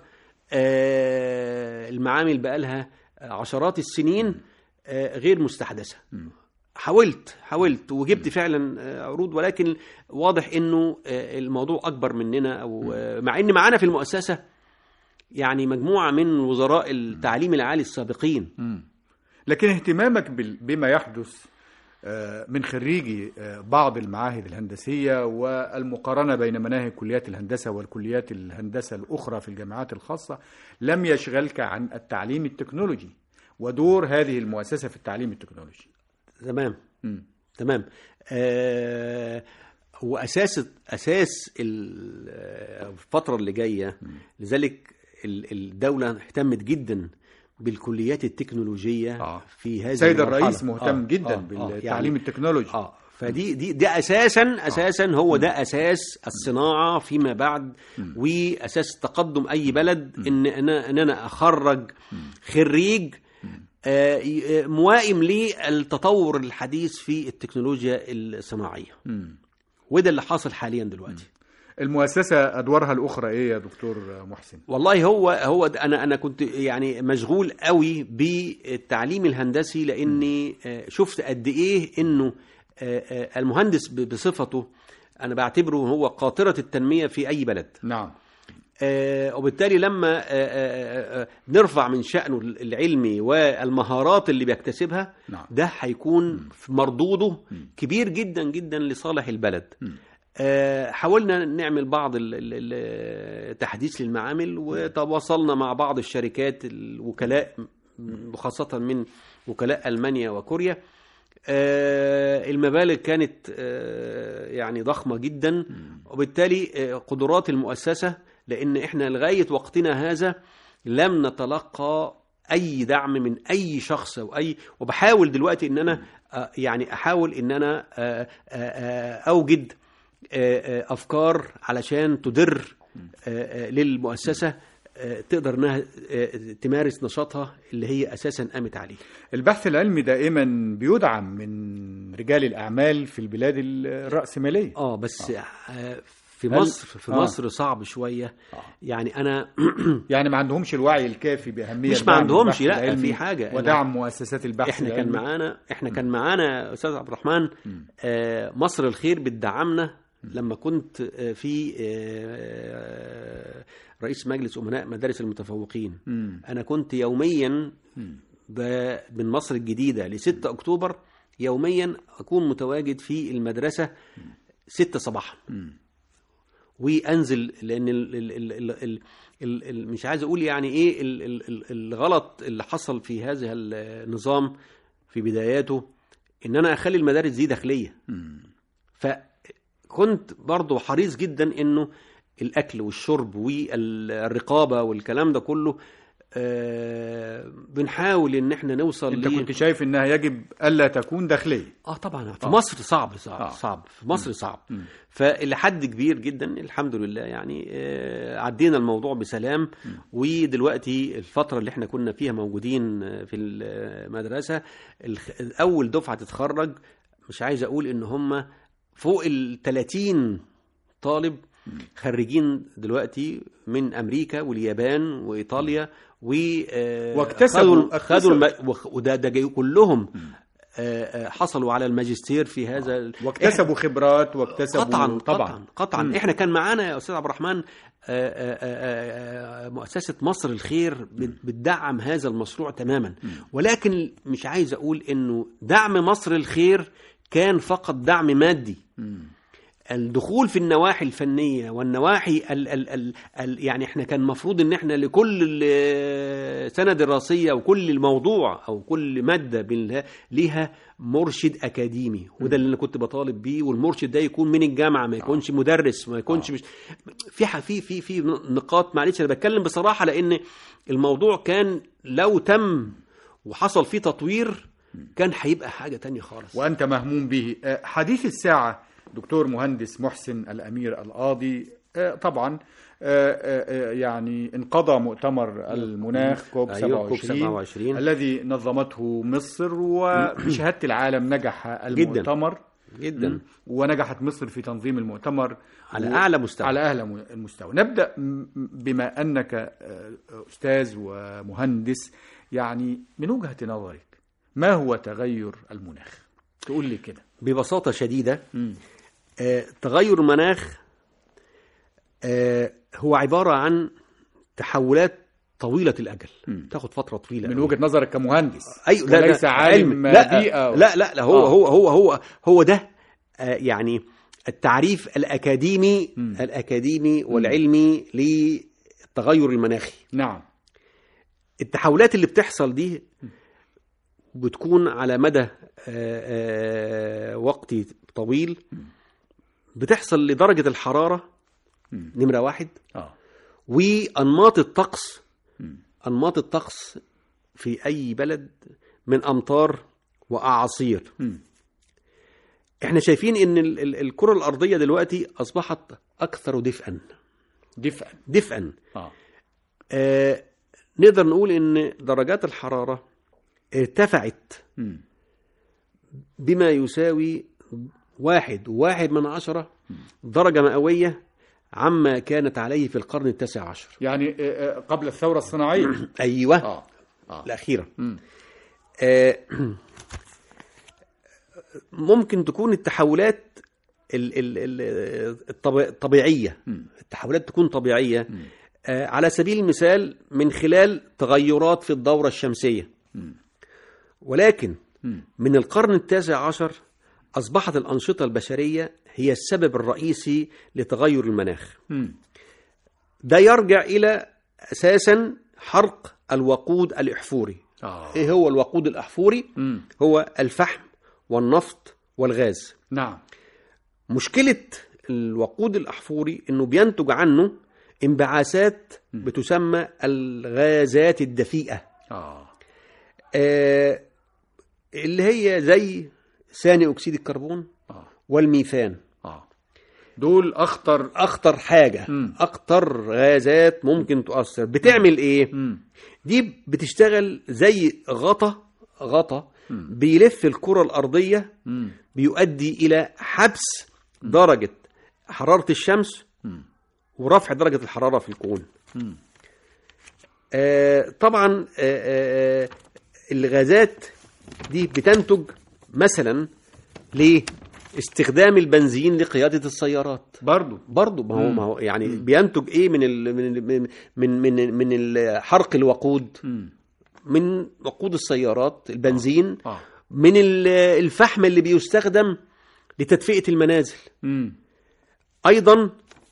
[SPEAKER 3] آه المعامل بقالها عشرات السنين آه غير مستحدثه حاولت حاولت وجبت فعلا آه، عروض ولكن واضح انه آه، الموضوع اكبر مننا او آه، مع ان معانا في المؤسسه يعني مجموعه من وزراء التعليم العالي السابقين
[SPEAKER 2] لكن اهتمامك بال- بما يحدث آه، من خريجي آه، بعض المعاهد الهندسية والمقارنة بين مناهج كليات الهندسة والكليات الهندسة الأخرى في الجامعات الخاصة لم يشغلك عن التعليم التكنولوجي ودور هذه المؤسسة في التعليم التكنولوجي
[SPEAKER 3] تمام
[SPEAKER 2] مم.
[SPEAKER 3] تمام آه هو اساس اساس ال- آه، الفتره اللي جايه لذلك ال- الدوله اهتمت جدا بالكليات التكنولوجيه
[SPEAKER 2] آه.
[SPEAKER 3] في هذه
[SPEAKER 2] سيد
[SPEAKER 3] المرحلة.
[SPEAKER 2] الرئيس مهتم
[SPEAKER 3] آه،
[SPEAKER 2] جدا
[SPEAKER 3] آه، آه،
[SPEAKER 2] بالتعليم
[SPEAKER 3] يعني
[SPEAKER 2] التكنولوجي
[SPEAKER 3] اه فدي دي ده اساسا اساسا هو ده اساس الصناعه فيما بعد واساس تقدم اي بلد ان انا ان انا اخرج خريج آه، ي- آه، موائم للتطور الحديث في التكنولوجيا الصناعيه
[SPEAKER 2] مم.
[SPEAKER 3] وده اللي حاصل حاليا دلوقتي
[SPEAKER 2] المؤسسة أدوارها الأخرى إيه يا دكتور محسن؟
[SPEAKER 3] والله هو هو د- انا انا كنت يعني مشغول قوي بالتعليم الهندسي لاني آه، شفت قد ايه انه آه، آه، المهندس ب- بصفته انا بعتبره هو قاطره التنميه في اي بلد
[SPEAKER 2] نعم
[SPEAKER 3] آه، وبالتالي لما آه، آه، آه، نرفع من شأنه العلمي والمهارات اللي بيكتسبها
[SPEAKER 2] نعم.
[SPEAKER 3] ده هيكون في مردوده كبير جدا جدا لصالح البلد آه، حاولنا نعمل بعض ال- ال- ال- التحديث للمعامل وتواصلنا مع بعض الشركات الوكلاء وخاصة من وكلاء ألمانيا وكوريا آه، المبالغ كانت آه، يعني ضخمة جدا وبالتالي آه، قدرات المؤسسة لأن إحنا لغاية وقتنا هذا لم نتلقى أي دعم من أي شخص أو أي وبحاول دلوقتي إن أنا آه، يعني أحاول إن أنا آه، آه، آه، أوجد آه، آه، أفكار علشان تدر آه، آه، للمؤسسة آه، تقدر إنها آه، تمارس نشاطها اللي هي أساسا قامت عليه
[SPEAKER 2] البحث العلمي دائما بيدعم من رجال الاعمال في البلاد الراسماليه
[SPEAKER 3] اه بس آه في
[SPEAKER 2] هل-
[SPEAKER 3] مصر في
[SPEAKER 2] آه.
[SPEAKER 3] مصر صعب شويه يعني انا
[SPEAKER 2] يعني ما عندهمش الوعي الكافي باهميه
[SPEAKER 3] مش ما
[SPEAKER 2] دعم
[SPEAKER 3] عندهمش،
[SPEAKER 2] البحث
[SPEAKER 3] لا،
[SPEAKER 2] العلمي
[SPEAKER 3] في حاجة.
[SPEAKER 2] ودعم مؤسسات البحث
[SPEAKER 3] احنا كان
[SPEAKER 2] العلمي.
[SPEAKER 3] معانا احنا كان معانا استاذ عبد الرحمن آه مصر الخير بتدعمنا لما كنت آه في آه رئيس مجلس امناء مدارس المتفوقين
[SPEAKER 2] مم.
[SPEAKER 3] انا كنت يوميا ب- من مصر الجديده ل 6 اكتوبر يوميا اكون متواجد في المدرسه 6 صباحا وانزل لان ال ال ال ال ال ال ال مش عايز اقول يعني ايه ال ال ال الغلط اللي حصل في هذا النظام في بداياته ان انا اخلي المدارس دي داخليه فكنت برضو حريص جدا انه الاكل والشرب والرقابه والكلام ده كله آه بنحاول ان احنا نوصل
[SPEAKER 2] انت
[SPEAKER 3] ليه.
[SPEAKER 2] كنت شايف انها يجب الا تكون داخليه
[SPEAKER 3] اه طبعا في مصر صعب صعب
[SPEAKER 2] آه.
[SPEAKER 3] صعب في مصر صعب فلحد كبير جدا الحمد لله يعني آه، عدينا الموضوع بسلام ودلوقتي الفترة اللي احنا كنا فيها موجودين آه، في المدرسة الخ- أول دفعة تتخرج مش عايز أقول إن هم فوق ال 30 طالب خريجين دلوقتي من أمريكا واليابان وإيطاليا و آه،
[SPEAKER 2] واكتسبوا-
[SPEAKER 3] خدوا- خدوا الم...
[SPEAKER 2] اكتسبوا.
[SPEAKER 3] وخ- وده ده جاي كلهم آه، آه، حصلوا على الماجستير في هذا ال-
[SPEAKER 2] واكتسبوا خبرات واكتسبوا
[SPEAKER 3] قطعا
[SPEAKER 2] طبعا
[SPEAKER 3] قطعا قطعا
[SPEAKER 2] مم.
[SPEAKER 3] احنا كان معانا يا استاذ عبد الرحمن آه، آه، آه، آه، مؤسسه مصر الخير بت- بتدعم هذا المشروع تماما ولكن مش عايز اقول انه دعم مصر الخير كان فقط دعم مادي الدخول في النواحي الفنيه والنواحي ال ال ال ال يعني احنا كان المفروض ان احنا لكل ال- سنه دراسيه وكل الموضوع او كل ماده بال- ليها مرشد اكاديمي وده اللي انا كنت بطالب بيه والمرشد ده يكون من الجامعه ما يكونش مدرس ما يكونش مش في ح- في في في نقاط معلش انا بتكلم بصراحه لان الموضوع كان لو تم وحصل فيه تطوير كان هيبقى حاجه تانية خالص
[SPEAKER 2] وأنت مهموم به آه، حديث الساعة دكتور مهندس محسن الأمير القاضي آه، طبعا آه، آه، آه، يعني انقضى مؤتمر المناخ كوب
[SPEAKER 3] أيوة، كوب
[SPEAKER 2] 27,
[SPEAKER 3] 27.
[SPEAKER 2] الذي نظمته مصر وبشهادة العالم نجح المؤتمر
[SPEAKER 3] جدا
[SPEAKER 2] ونجحت مصر في تنظيم المؤتمر
[SPEAKER 3] على
[SPEAKER 2] و-
[SPEAKER 3] أعلى مستوى.
[SPEAKER 2] على أعلى م- المستوى نبدأ م- بما أنك آه، أستاذ ومهندس يعني من وجهة نظرك ما هو تغير المناخ تقول لي كده
[SPEAKER 3] ببساطه شديده
[SPEAKER 2] مم.
[SPEAKER 3] آه، تغير المناخ آه، هو عبارة عن تحولات طويلة الأجل تاخد فترة طويلة
[SPEAKER 2] من
[SPEAKER 3] أوي.
[SPEAKER 2] وجهة نظرك كمهندس
[SPEAKER 3] أيوة لا
[SPEAKER 2] وليس
[SPEAKER 3] لا
[SPEAKER 2] عالم
[SPEAKER 3] لا
[SPEAKER 2] بيئة
[SPEAKER 3] لا لا لا هو
[SPEAKER 2] آه.
[SPEAKER 3] هو هو هو هو ده آه، يعني التعريف الأكاديمي الأكاديمي والعلمي للتغير المناخي
[SPEAKER 2] نعم
[SPEAKER 3] التحولات اللي بتحصل دي بتكون على مدى آه، آه، وقتي طويل بتحصل لدرجة الحرارة نمرة واحد
[SPEAKER 2] اه
[SPEAKER 3] وأنماط الطقس أنماط الطقس في أي بلد من أمطار وأعاصير
[SPEAKER 2] مم.
[SPEAKER 3] احنا شايفين ان ال- ال- الكرة الأرضية دلوقتي أصبحت أكثر دفئا
[SPEAKER 2] دفءا
[SPEAKER 3] دفئا
[SPEAKER 2] اه
[SPEAKER 3] آه نقدر نقول ان درجات الحرارة ارتفعت
[SPEAKER 2] مم.
[SPEAKER 3] بما يساوي واحد وواحد من عشرة درجة مئوية عما كانت عليه في القرن التاسع عشر
[SPEAKER 2] يعني آه، آه، قبل الثورة الصناعية
[SPEAKER 3] أيوة
[SPEAKER 2] اه اه
[SPEAKER 3] الأخيرة
[SPEAKER 2] مم.
[SPEAKER 3] آه، ممكن تكون التحولات ال- ال- ال- الطبي- الطبيعية التحولات تكون طبيعية آه، على سبيل المثال من خلال تغيرات في الدورة الشمسية ولكن
[SPEAKER 2] مم.
[SPEAKER 3] من القرن التاسع عشر أصبحت الأنشطة البشرية هي السبب الرئيسي لتغير المناخ
[SPEAKER 2] مم.
[SPEAKER 3] ده يرجع إلى أساسا حرق الوقود الإحفوري
[SPEAKER 2] اه
[SPEAKER 3] إيه هو الوقود الأحفوري؟
[SPEAKER 2] مم.
[SPEAKER 3] هو الفحم والنفط والغاز
[SPEAKER 2] نعم
[SPEAKER 3] مشكلة الوقود الأحفوري إنه بينتج عنه انبعاثات بتسمى الغازات الدفيئة
[SPEAKER 2] اه
[SPEAKER 3] آه اللي هي زي ثاني أكسيد الكربون
[SPEAKER 2] اه
[SPEAKER 3] والميثان
[SPEAKER 2] اه دول اخطر
[SPEAKER 3] أخطر حاجة
[SPEAKER 2] مم.
[SPEAKER 3] أخطر غازات ممكن تؤثر بتعمل إيه؟
[SPEAKER 2] مم.
[SPEAKER 3] دي بتشتغل زي غطا غطا بيلف الكرة الأرضية
[SPEAKER 2] مم.
[SPEAKER 3] بيؤدي إلى حبس درجة حرارة الشمس ورفع درجة الحرارة في الكون
[SPEAKER 2] مم.
[SPEAKER 3] آه، طبعا آه، آه، الغازات دي بتنتج مثلا ليه استخدام البنزين لقيادة السيارات
[SPEAKER 2] برضو
[SPEAKER 3] برضه ما هو ما هو يعني بينتج ايه من ال من ال من من من ال- حرق الوقود
[SPEAKER 2] مم.
[SPEAKER 3] من وقود السيارات البنزين
[SPEAKER 2] اه
[SPEAKER 3] من ال- الفحم اللي بيستخدم لتدفئة المنازل
[SPEAKER 2] مم.
[SPEAKER 3] ايضا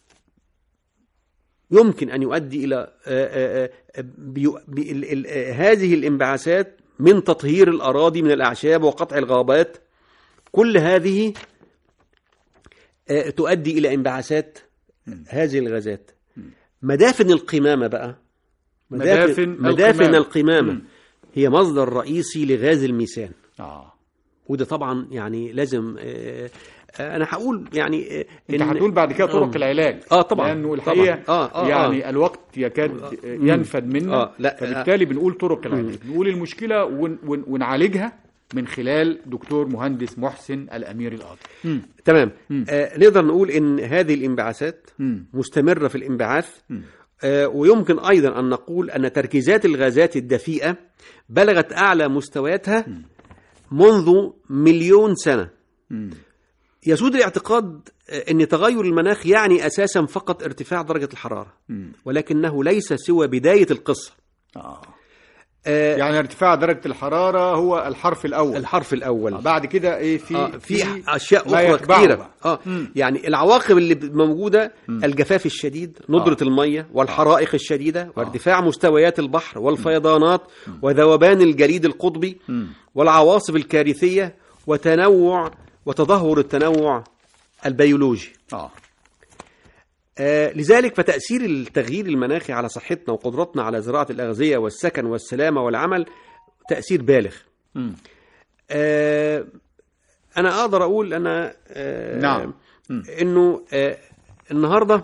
[SPEAKER 3] يمكن ان يؤدي الى آه، آه، آه، بيو- بي- ال- ال- آه، هذه الانبعاثات من تطهير الاراضي من الاعشاب وقطع الغابات كل هذه آه، تؤدي الى انبعاثات هذه الغازات مدافن القمامه بقى
[SPEAKER 2] مدافن
[SPEAKER 3] مدافن
[SPEAKER 2] القمامة.
[SPEAKER 3] القمامه
[SPEAKER 2] مم.
[SPEAKER 3] هي مصدر رئيسي لغاز الميثان
[SPEAKER 2] اه
[SPEAKER 3] وده طبعا يعني لازم آه، آه، انا هقول يعني آه،
[SPEAKER 2] انت
[SPEAKER 3] إن-
[SPEAKER 2] هتقول بعد كده طرق
[SPEAKER 3] آه.
[SPEAKER 2] العلاج
[SPEAKER 3] آه، طبعا.
[SPEAKER 2] لانه الحقيقه
[SPEAKER 3] طبعا. آه، آه،
[SPEAKER 2] يعني
[SPEAKER 3] آه.
[SPEAKER 2] الوقت يكاد ينفد منا
[SPEAKER 3] آه، لا،
[SPEAKER 2] فبالتالي بنقول طرق العلاج نقول المشكله ون ون ونعالجها من خلال دكتور مهندس محسن الامير القاضي مم.
[SPEAKER 3] تمام
[SPEAKER 2] مم.
[SPEAKER 3] آه نقدر نقول ان هذه الانبعاثات
[SPEAKER 2] مم.
[SPEAKER 3] مستمره في الانبعاث
[SPEAKER 2] مم.
[SPEAKER 3] آه ويمكن ايضا ان نقول ان تركيزات الغازات الدفيئه بلغت اعلى مستوياتها منذ مليون سنه
[SPEAKER 2] مم.
[SPEAKER 3] يسود الاعتقاد آه، ان تغير المناخ يعني اساسا فقط ارتفاع درجه الحراره
[SPEAKER 2] مم.
[SPEAKER 3] ولكنه ليس سوى بدايه القصه
[SPEAKER 2] آه.
[SPEAKER 3] آه
[SPEAKER 2] يعني ارتفاع درجه الحراره هو الحرف الاول
[SPEAKER 3] الحرف الاول
[SPEAKER 2] بعد كده ايه في
[SPEAKER 3] آه في اشياء
[SPEAKER 2] ما
[SPEAKER 3] اخرى
[SPEAKER 2] يتبعه
[SPEAKER 3] كثيره
[SPEAKER 2] بقى.
[SPEAKER 3] اه
[SPEAKER 2] مم.
[SPEAKER 3] يعني العواقب اللي ب- موجوده الجفاف الشديد ندره
[SPEAKER 2] آه.
[SPEAKER 3] الميه والحرائق الشديده وارتفاع مستويات البحر والفيضانات وذوبان الجليد القطبي
[SPEAKER 2] مم.
[SPEAKER 3] والعواصف الكارثيه وتنوع وتدهور التنوع البيولوجي
[SPEAKER 2] اه
[SPEAKER 3] آه لذلك فتأثير التغيير المناخي على صحتنا وقدرتنا على زراعة الأغذية والسكن والسلامة والعمل تأثير بالغ
[SPEAKER 2] مم.
[SPEAKER 3] آه أنا أقدر أقول أنا آه
[SPEAKER 2] نعم. مم.
[SPEAKER 3] إنه آه النهاردة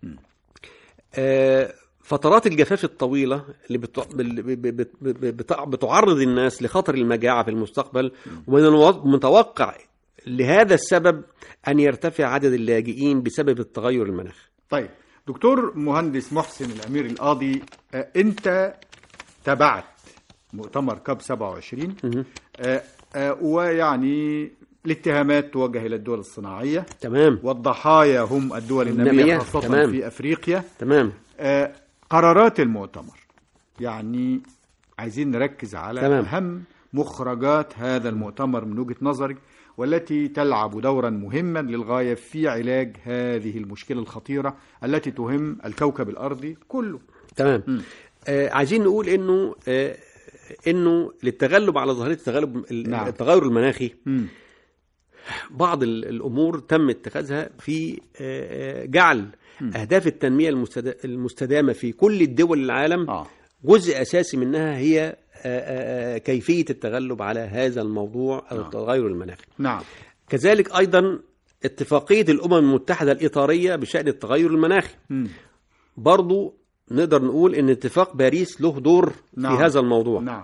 [SPEAKER 3] آه فترات الجفاف الطويلة اللي بت- اللي ب- ب- ب- ب- بت- بتعرض الناس لخطر المجاعة في المستقبل ومن الو- المتوقع لهذا السبب أن يرتفع عدد اللاجئين بسبب التغير المناخي
[SPEAKER 2] طيب دكتور مهندس محسن الامير القاضي آه، انت تابعت مؤتمر كاب 27 آه، آه، ويعني الاتهامات توجه الى الدول الصناعيه
[SPEAKER 3] تمام
[SPEAKER 2] والضحايا هم الدول الناميه
[SPEAKER 3] النامية،
[SPEAKER 2] خاصه
[SPEAKER 3] تمام.
[SPEAKER 2] في افريقيا
[SPEAKER 3] تمام
[SPEAKER 2] آه، قرارات المؤتمر يعني عايزين نركز على
[SPEAKER 3] تمام.
[SPEAKER 2] اهم مخرجات هذا المؤتمر من وجهه نظرك والتي تلعب دورا مهما للغايه في علاج هذه المشكله الخطيره التي تهم الكوكب الارضي كله.
[SPEAKER 3] تمام
[SPEAKER 2] مم.
[SPEAKER 3] آه عايزين نقول انه آه انه للتغلب على ظاهره التغلب ال-
[SPEAKER 2] نعم.
[SPEAKER 3] التغير المناخي
[SPEAKER 2] مم.
[SPEAKER 3] بعض ال- الامور تم اتخاذها في آه، آه، جعل اهداف التنميه المستد- المستدامه في كل الدول العالم
[SPEAKER 2] اه
[SPEAKER 3] جزء اساسي منها هي آه، آه، آه، كيفيه التغلب على هذا الموضوع او التغير المناخي
[SPEAKER 2] نعم
[SPEAKER 3] كذلك ايضا اتفاقيه الامم المتحده الاطاريه بشان التغير المناخي
[SPEAKER 2] مم.
[SPEAKER 3] برضو نقدر نقول ان اتفاق باريس له دور
[SPEAKER 2] نعم.
[SPEAKER 3] في هذا الموضوع
[SPEAKER 2] نعم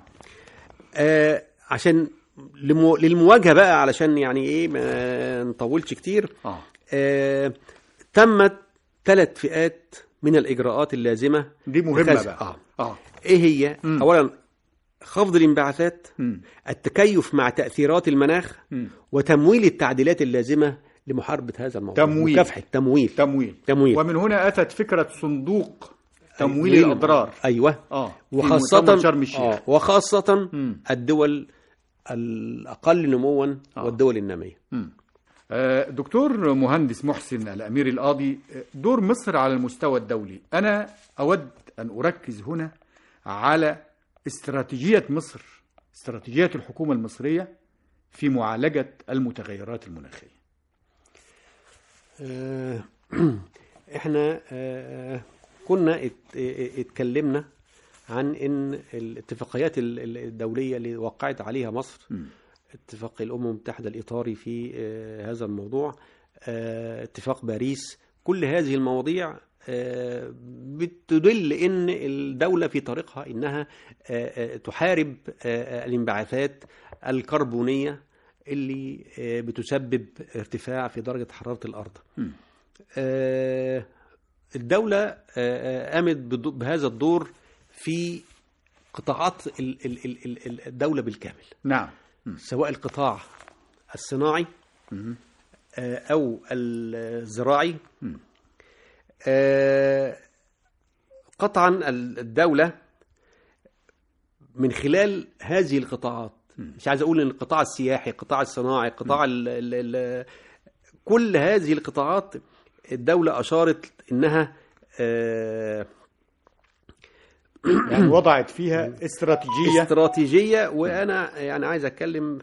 [SPEAKER 3] آه عشان لمو للمواجهه بقى علشان يعني ايه ما نطولش كتير
[SPEAKER 2] اه
[SPEAKER 3] آه تمت ثلاث فئات من الاجراءات اللازمه
[SPEAKER 2] دي مهمه
[SPEAKER 3] اتخاذ-
[SPEAKER 2] بقى
[SPEAKER 3] آه.
[SPEAKER 2] اه
[SPEAKER 3] ايه هي
[SPEAKER 2] مم.
[SPEAKER 3] اولا خفض الانبعاثات
[SPEAKER 2] مم.
[SPEAKER 3] التكيف مع تاثيرات المناخ
[SPEAKER 2] مم.
[SPEAKER 3] وتمويل التعديلات اللازمه لمحاربه هذا الموضوع
[SPEAKER 2] تمويل.
[SPEAKER 3] مكافحه تمويل
[SPEAKER 2] تمويل
[SPEAKER 3] تمويل.
[SPEAKER 2] ومن هنا اتت فكره صندوق تمويل
[SPEAKER 3] تمويل.
[SPEAKER 2] الاضرار
[SPEAKER 3] ايوه
[SPEAKER 2] اه في
[SPEAKER 3] وخاصة
[SPEAKER 2] مؤتمر شرم الشيخ
[SPEAKER 3] آه وخاصة
[SPEAKER 2] مم.
[SPEAKER 3] الدول الأقل نموا
[SPEAKER 2] آه.
[SPEAKER 3] والدول النامية
[SPEAKER 2] مم. آه، دكتور مهندس محسن الأمير القاضي آه، دور مصر على المستوى الدولي أنا أود أن أركز هنا على استراتيجية مصر استراتيجية الحكومة المصرية في معالجة المتغيرات المناخية
[SPEAKER 3] آه، احنا آه، كنا ات- اه- اتكلمنا عن ان الاتفاقيات ال- ال- الدوليه اللي وقعت عليها مصر
[SPEAKER 2] مم.
[SPEAKER 3] اتفاق الامم المتحده الاطاري في آه، هذا الموضوع آه، اتفاق باريس كل هذه المواضيع آه، بتدل ان الدوله في طريقها انها آه، آه، تحارب آه، آه، الانبعاثات الكربونيه اللي آه، بتسبب ارتفاع في درجه حراره الارض. آه، الدوله آه، آه، قامت بدو- بهذا الدور في قطاعات ال- ال- ال- ال- الدوله بالكامل.
[SPEAKER 2] نعم
[SPEAKER 3] سواء القطاع الصناعي آه، او الزراعي آه، قطعا ال- الدوله من خلال هذه القطاعات مش عايز اقول ان القطاع السياحي القطاع الصناعي القطاع ال ال ال كل هذه القطاعات الدوله اشارت انها آه،
[SPEAKER 2] يعني وضعت فيها استراتيجية
[SPEAKER 3] استراتيجيه وانا يعني عايز اتكلم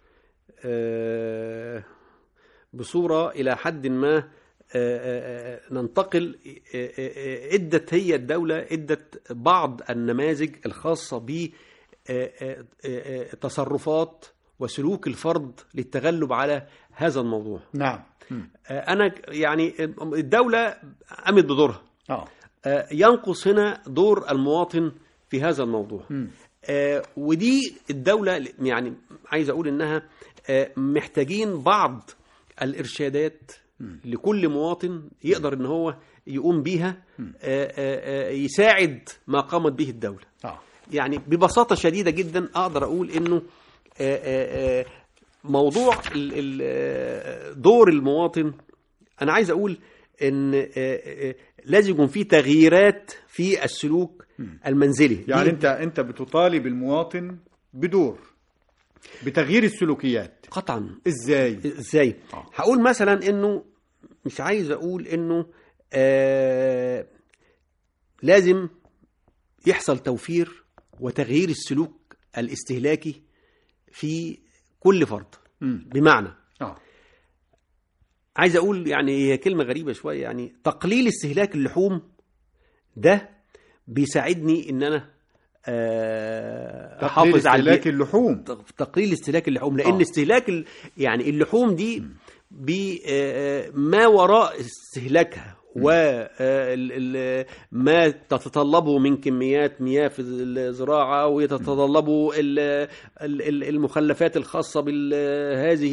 [SPEAKER 3] آه، بصوره الى حد ما آه، آه، آه، ننتقل آه، آه، آه، ادت هي الدوله ادت بعض النماذج الخاصه ب آه، آه، آه، تصرفات وسلوك الفرد للتغلب على هذا الموضوع
[SPEAKER 2] نعم
[SPEAKER 3] آه، انا يعني الدوله قامت بدورها
[SPEAKER 2] اه
[SPEAKER 3] آه، ينقص هنا دور المواطن في هذا الموضوع آه، ودي الدولة يعني عايز أقول إنها آه، محتاجين بعض الإرشادات لكل مواطن يقدر إن هو يقوم بيها آه، آه، آه، يساعد ما قامت به الدولة
[SPEAKER 2] اه
[SPEAKER 3] يعني ببساطة شديدة جدا أقدر أقول إنه آه، آه، آه، موضوع ال- ال- آه، دور المواطن أنا عايز أقول إن آه، آه، لازم يكون في تغييرات في السلوك المنزلي
[SPEAKER 2] يعني
[SPEAKER 3] دي
[SPEAKER 2] انت انت بتطالب المواطن بدور بتغيير السلوكيات
[SPEAKER 3] قطعا
[SPEAKER 2] ازاي
[SPEAKER 3] ازاي
[SPEAKER 2] آه.
[SPEAKER 3] هقول مثلا انه مش عايز اقول انه آه لازم يحصل توفير وتغيير السلوك الاستهلاكي في كل فرد
[SPEAKER 2] مم.
[SPEAKER 3] بمعنى
[SPEAKER 2] اه
[SPEAKER 3] عايز اقول يعني هي كلمه غريبه شويه يعني تقليل استهلاك اللحوم ده بيساعدني ان انا آه،
[SPEAKER 2] تقليل
[SPEAKER 3] احافظ على
[SPEAKER 2] استهلاك
[SPEAKER 3] البيئة.
[SPEAKER 2] اللحوم
[SPEAKER 3] تقليل استهلاك اللحوم لان
[SPEAKER 2] آه.
[SPEAKER 3] استهلاك ال... يعني اللحوم دي بما وراء استهلاكها و آه، ال- ال- ما تتطلبه من كميات مياه في الزراعه ويتطلبه ال- ال- ال- المخلفات الخاصه بهذه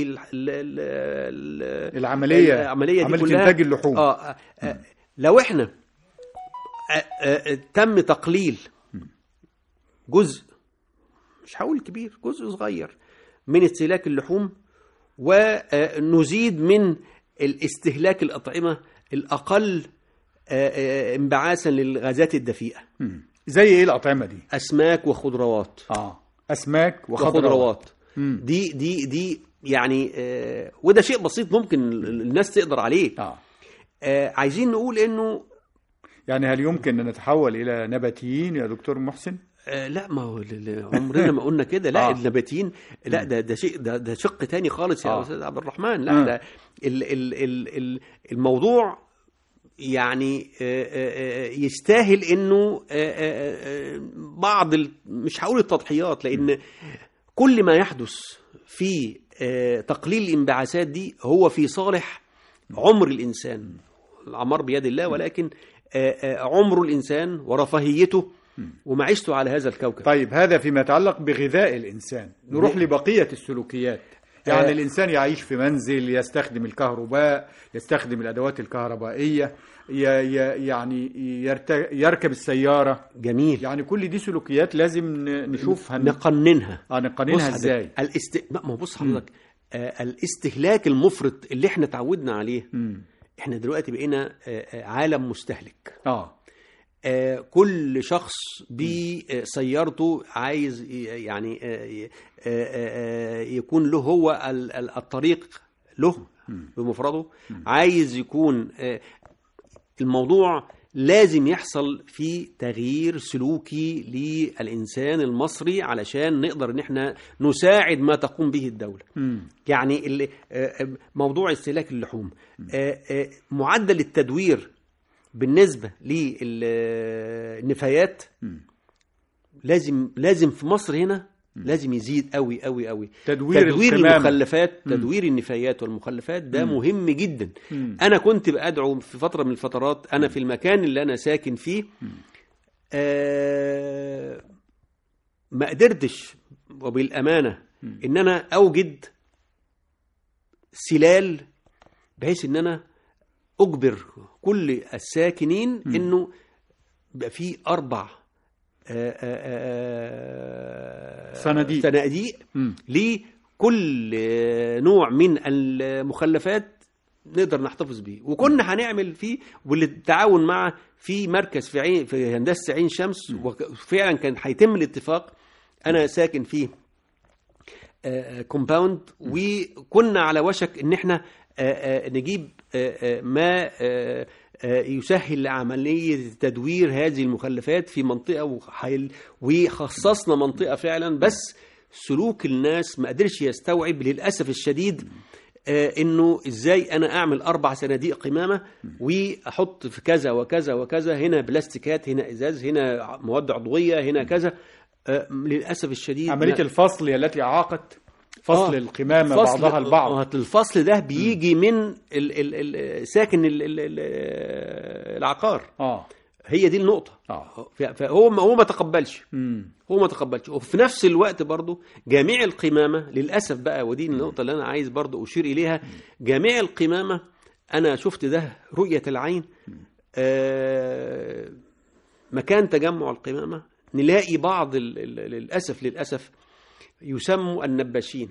[SPEAKER 2] العملية
[SPEAKER 3] العمليه دي
[SPEAKER 2] عملية
[SPEAKER 3] كلها
[SPEAKER 2] إنتاج اللحوم.
[SPEAKER 3] اه آه، آه، لو احنا آه، آه، آه، تم تقليل جزء مش هقول كبير جزء صغير من استهلاك اللحوم ونزيد من الاستهلاك الأطعمة الأقل آه، آه، انبعاثا للغازات الدفيئة
[SPEAKER 2] مم. زي ايه الأطعمة دي
[SPEAKER 3] أسماك وخضروات
[SPEAKER 2] اه اسماك وخضروات
[SPEAKER 3] وخضروات
[SPEAKER 2] مم.
[SPEAKER 3] دي دي دي يعني آه، وده شيء بسيط ممكن الناس تقدر عليه
[SPEAKER 2] اه
[SPEAKER 3] آه، عايزين نقول انه
[SPEAKER 2] يعني هل يمكن ان نتحول الى نباتيين يا دكتور محسن
[SPEAKER 3] آه، لا ما هو ل- ل- عمرنا ما قلنا كده لا
[SPEAKER 2] آه.
[SPEAKER 3] النباتيين لا ده ده شيء ده, ده شق تاني خالص يا
[SPEAKER 2] آه.
[SPEAKER 3] استاذ عبد الرحمن لا
[SPEAKER 2] آه.
[SPEAKER 3] ده ال ال ال ال الموضوع يعني آه، آه، آه، يستاهل انه آه، آه، آه، بعض ال- مش هقول التضحيات لان كل ما يحدث في آه، تقليل الانبعاثات دي هو في صالح عمر الانسان العمار بيد الله ولكن آه، آه، عمر الانسان ورفاهيته ومعيشته على هذا الكوكب
[SPEAKER 2] طيب هذا فيما يتعلق بغذاء الإنسان نروح
[SPEAKER 3] ب-
[SPEAKER 2] لبقية السلوكيات يعني
[SPEAKER 3] آه.
[SPEAKER 2] الإنسان يعيش في منزل يستخدم الكهرباء يستخدم الأدوات الكهربائية ي ي يعني يرت... يركب السيارة
[SPEAKER 3] جميل
[SPEAKER 2] يعني كل دي سلوكيات لازم ن- نشوفها
[SPEAKER 3] نقننها
[SPEAKER 2] آه، نقننها
[SPEAKER 3] بص
[SPEAKER 2] ازاي
[SPEAKER 3] حضرتك، الاست... ما ما بص حضرتك آه الاستهلاك المفرط اللي احنا تعودنا عليه
[SPEAKER 2] مم.
[SPEAKER 3] احنا دلوقتي بقينا آه آه، عالم مستهلك
[SPEAKER 2] اه
[SPEAKER 3] آه كل شخص بسيارته عايز ي- يعني آه ي- آه آه يكون له هو ال- ال- الطريق له بمفرده عايز يكون آه الموضوع لازم يحصل في تغيير سلوكي للإنسان المصري علشان نقدر ان احنا نساعد ما تقوم به الدولة
[SPEAKER 2] مم.
[SPEAKER 3] يعني ال- آه، موضوع استهلاك اللحوم آه، آه، معدل التدوير بالنسبة للنفايات لازم لازم في مصر هنا لازم يزيد قوي قوي قوي
[SPEAKER 2] تدوير
[SPEAKER 3] تدوير
[SPEAKER 2] القمامة.
[SPEAKER 3] المخلفات تدوير النفايات والمخلفات ده مهم جدا
[SPEAKER 2] مم.
[SPEAKER 3] انا كنت بدعو في فتره من الفترات انا في المكان اللي انا ساكن فيه آه ما قدرتش وبالامانه ان انا اوجد سلال بحيث ان انا اجبر كل الساكنين انه يبقى في اربع آه، آه، آه،
[SPEAKER 2] صناديق.
[SPEAKER 3] صناديق
[SPEAKER 2] مم.
[SPEAKER 3] لكل آه، نوع من المخلفات نقدر نحتفظ بيه وكنا هنعمل فيه والتعاون مع في مركز في عين في هندسه عين شمس وفعلا كان هيتم الاتفاق انا ساكن فيه كومباوند وكنا على وشك ان احنا آه، آه، نجيب آه، آه، ما آه، آه، يسهل عمليه تدوير هذه المخلفات في منطقه وحيل- وخصصنا منطقه فعلا بس سلوك الناس ما قدرش يستوعب للاسف الشديد آه، انه ازاي انا اعمل اربع صناديق قمامه واحط في كذا وكذا وكذا هنا بلاستيكات هنا ازاز هنا مواد عضويه هنا كذا آه، للاسف الشديد
[SPEAKER 2] عملية
[SPEAKER 3] ما-
[SPEAKER 2] الفصل هي التي أعاقت فصل
[SPEAKER 3] آه،
[SPEAKER 2] القمامة
[SPEAKER 3] فصل-
[SPEAKER 2] بعضها البعض
[SPEAKER 3] آه، الفصل ده بيجي من ال ال ال ساكن ال ال ال العقار
[SPEAKER 2] اه
[SPEAKER 3] هي دي النقطه
[SPEAKER 2] اه
[SPEAKER 3] ف- فهو ما- هو ما تقبلش
[SPEAKER 2] مم.
[SPEAKER 3] هو ما تقبلش وفي نفس الوقت برضو جميع القمامة للأسف بقى ودي النقطة اللي أنا عايز برضو أشير إليها جميع القمامة أنا شفت ده رؤية العين آه مكان تجمع القمامة نلاقي بعض ال- ال- للأسف للأسف يسموا النباشين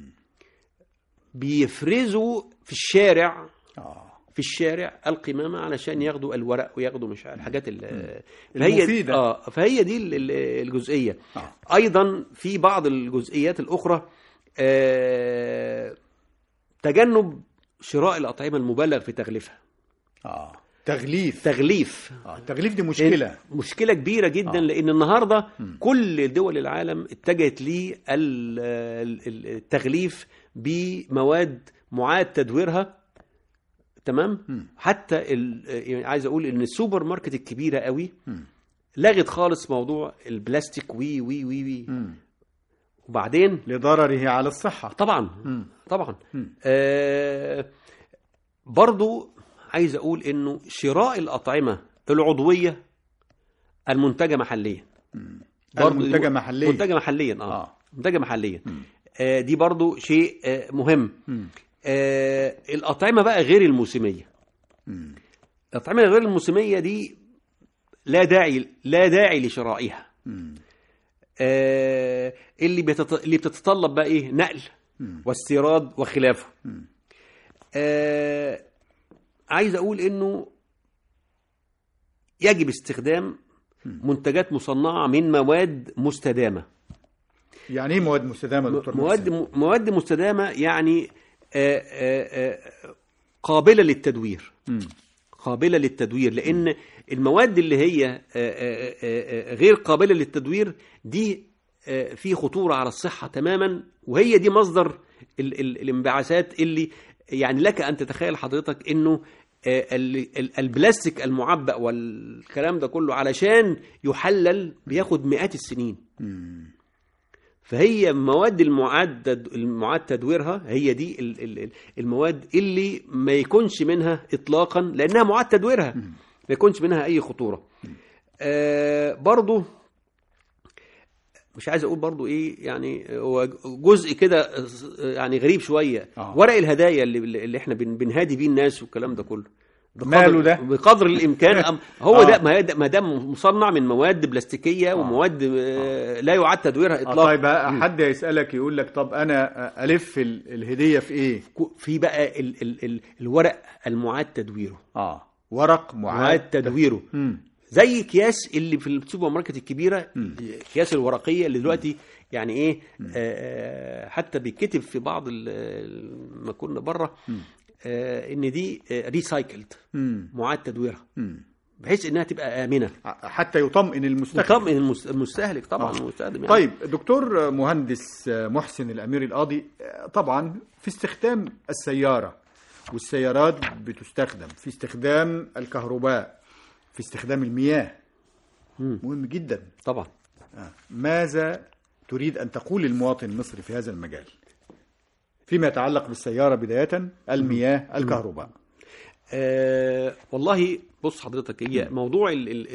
[SPEAKER 3] بيفرزوا في الشارع
[SPEAKER 2] اه
[SPEAKER 3] في الشارع القمامة علشان ياخدوا الورق وياخدوا مش عارف الحاجات ال-
[SPEAKER 2] المفيدة.
[SPEAKER 3] اه فهي دي ال- ال- الجزئية
[SPEAKER 2] آه.
[SPEAKER 3] ايضا في بعض الجزئيات الاخرى آه تجنب شراء الاطعمة المبالغ في تغليفها
[SPEAKER 2] اه تغليف
[SPEAKER 3] تغليف
[SPEAKER 2] اه التغليف دي مشكلة
[SPEAKER 3] مشكلة كبيرة جدا
[SPEAKER 2] آه.
[SPEAKER 3] لأن النهاردة كل دول العالم اتجهت للتغليف بمواد معاد تدويرها تمام حتى ال- يعني عايز أقول إن السوبر ماركت الكبيرة قوي لغت خالص موضوع البلاستيك وي وي وي وي
[SPEAKER 2] مم.
[SPEAKER 3] وبعدين
[SPEAKER 2] لضرره على الصحة
[SPEAKER 3] طبعا
[SPEAKER 2] مم.
[SPEAKER 3] طبعا
[SPEAKER 2] مم.
[SPEAKER 3] آه برضو عايز اقول انه شراء الاطعمه العضويه المنتجه محليا برضو
[SPEAKER 2] المنتجة محليا
[SPEAKER 3] منتجه محليا اه,
[SPEAKER 2] آه.
[SPEAKER 3] آه. منتجه محليا آه دي برضو شيء آه مهم
[SPEAKER 2] مم.
[SPEAKER 3] آه الاطعمه بقى غير الموسميه
[SPEAKER 2] مم.
[SPEAKER 3] الاطعمه غير الموسميه دي لا داعي لا داعي لشرائها
[SPEAKER 2] مم.
[SPEAKER 3] آه اللي بتت... اللي بتتطلب بقى ايه نقل
[SPEAKER 2] مم.
[SPEAKER 3] واستيراد وخلافه
[SPEAKER 2] مم.
[SPEAKER 3] آه عايز اقول انه يجب استخدام منتجات مصنعه من مواد مستدامه
[SPEAKER 2] يعني ايه مواد مستدامة يا دكتور
[SPEAKER 3] مواد
[SPEAKER 2] محسن؟
[SPEAKER 3] مواد مستدامه يعني آه آه آه قابله للتدوير
[SPEAKER 2] مم.
[SPEAKER 3] قابله للتدوير لان المواد اللي هي آه، آه، آه، آه، غير قابله للتدوير دي آه، في خطوره على الصحه تماما وهي دي مصدر ال- ال- الانبعاثات اللي يعني لك ان تتخيل حضرتك انه آه، ال- ال- البلاستيك المعبأ والكلام ده كله علشان يحلل بياخد مئات السنين
[SPEAKER 2] مم.
[SPEAKER 3] فهي المواد المعد المعاد تدويرها هي دي ال- ال- ال- المواد اللي ما يكونش منها اطلاقا لانها معاد تدويرها ما يكونش منها اي خطوره آه برضو مش عايز اقول برضو ايه يعني هو جزء كده آه، يعني غريب شويه
[SPEAKER 2] آه.
[SPEAKER 3] ورق الهدايا اللي, اللي احنا بن- بنهادي بيه الناس والكلام ده كله بقدر-
[SPEAKER 2] ماله ده؟
[SPEAKER 3] بقدر الامكان أم- هو
[SPEAKER 2] آه.
[SPEAKER 3] ده ما ده- ما ده مصنع من مواد بلاستيكيه ومواد آه، لا يعاد تدويرها
[SPEAKER 2] آه
[SPEAKER 3] اطلاقا
[SPEAKER 2] طيب حد يسألك يقول لك طب أنا ألف ال- الهدية في إيه؟
[SPEAKER 3] في بقى ال ال ال الورق المعاد تدويره
[SPEAKER 2] آه ورق معاد
[SPEAKER 3] معاد تدويره
[SPEAKER 2] مم.
[SPEAKER 3] زي اكياس اللي في السوبر ماركت الكبيره الاكياس الورقيه اللي دلوقتي يعني ايه آه حتى بيتكتب في بعض ال- ال- ما كنا بره آه ان دي ريسايكلد
[SPEAKER 2] مم.
[SPEAKER 3] معاد تدويرها
[SPEAKER 2] مم.
[SPEAKER 3] بحيث انها تبقى امنه
[SPEAKER 2] حتى يطمئن المستخدم
[SPEAKER 3] وطبعا المس- المستهلك طبعا
[SPEAKER 2] آه.
[SPEAKER 3] المستخدم يعني.
[SPEAKER 2] طيب دكتور مهندس محسن الأمير القاضي طبعا في استخدام السيارة والسيارات بتستخدم في استخدام الكهرباء في استخدام المياه
[SPEAKER 3] مم.
[SPEAKER 2] مهم جدا
[SPEAKER 3] طبعا
[SPEAKER 2] آه. ماذا تريد أن تقول للمواطن المصري في هذا المجال فيما يتعلق بالسيارة بداية المياه الكهرباء
[SPEAKER 3] آه والله بص حضرتك هي موضوع ال- ال-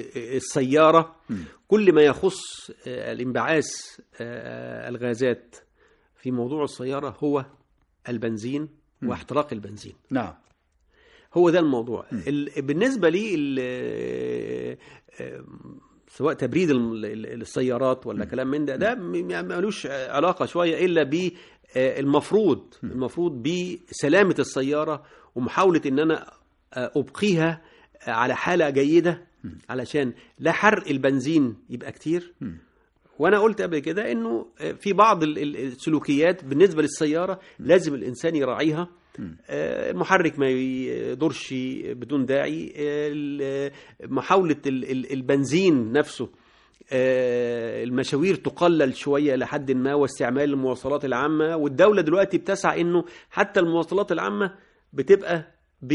[SPEAKER 3] السيارة كل ما يخص آه الانبعاث آه الغازات في موضوع السياره هو البنزين واحتراق البنزين
[SPEAKER 2] نعم
[SPEAKER 3] هو ده الموضوع ال- بالنسبه لي ال- آه، سواء تبريد الم- ال- السيارات ولا كلام من ده ده م- يعني ملوش علاقه شويه الا ب آه، المفروض المفروض بسلامه السياره ومحاوله ان انا آه، ابقيها على حاله جيده علشان لا حرق البنزين يبقى كتير وانا قلت قبل كده انه في بعض ال- ال- السلوكيات بالنسبه للسياره لازم الانسان يراعيها آه، المحرك ما يدورش بدون داعي آه، ال- محاوله ال- ال- البنزين نفسه آه، المشاوير تقلل شويه لحد ما واستعمال المواصلات العامه والدوله دلوقتي بتسعى انه حتى المواصلات العامه بتبقى ب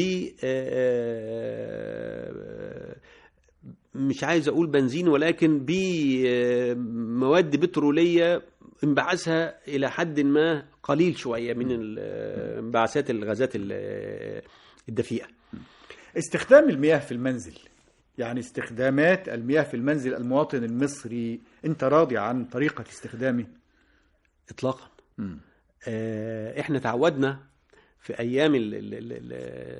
[SPEAKER 3] آه، مش عايز اقول بنزين ولكن بمواد بتروليه انبعاثها الى حد ما قليل شويه من ال- انبعاثات الغازات ال- الدفيئه
[SPEAKER 2] استخدام المياه في المنزل يعني استخدامات المياه في المنزل المواطن المصري انت راضي عن طريقة استخدامه
[SPEAKER 3] اطلاقا آه، احنا تعودنا في ايام ال ال ال ال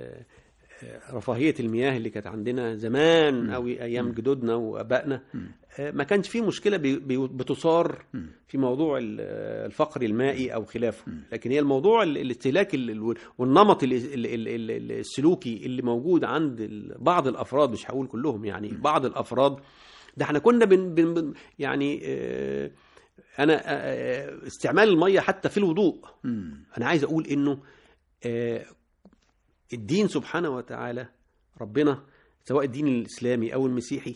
[SPEAKER 3] آه، رفاهيه المياه اللي كانت عندنا زمان او ايام جدودنا وابائنا آه، ما كانش في مشكله بي- بي- بتصار في موضوع ال- الفقر المائي او خلافه لكن هي الموضوع ال- الاستهلاك ال- ال- والنمط ال- ال- ال- ال- ال- السلوكي اللي موجود عند ال- بعض الافراد مش هقول كلهم يعني بعض الافراد ده احنا كنا بن بن بن- يعني آه، انا آه، استعمال الميه حتى في الوضوء انا عايز اقول انه آه، الدين سبحانه وتعالى ربنا سواء الدين الاسلامي او المسيحي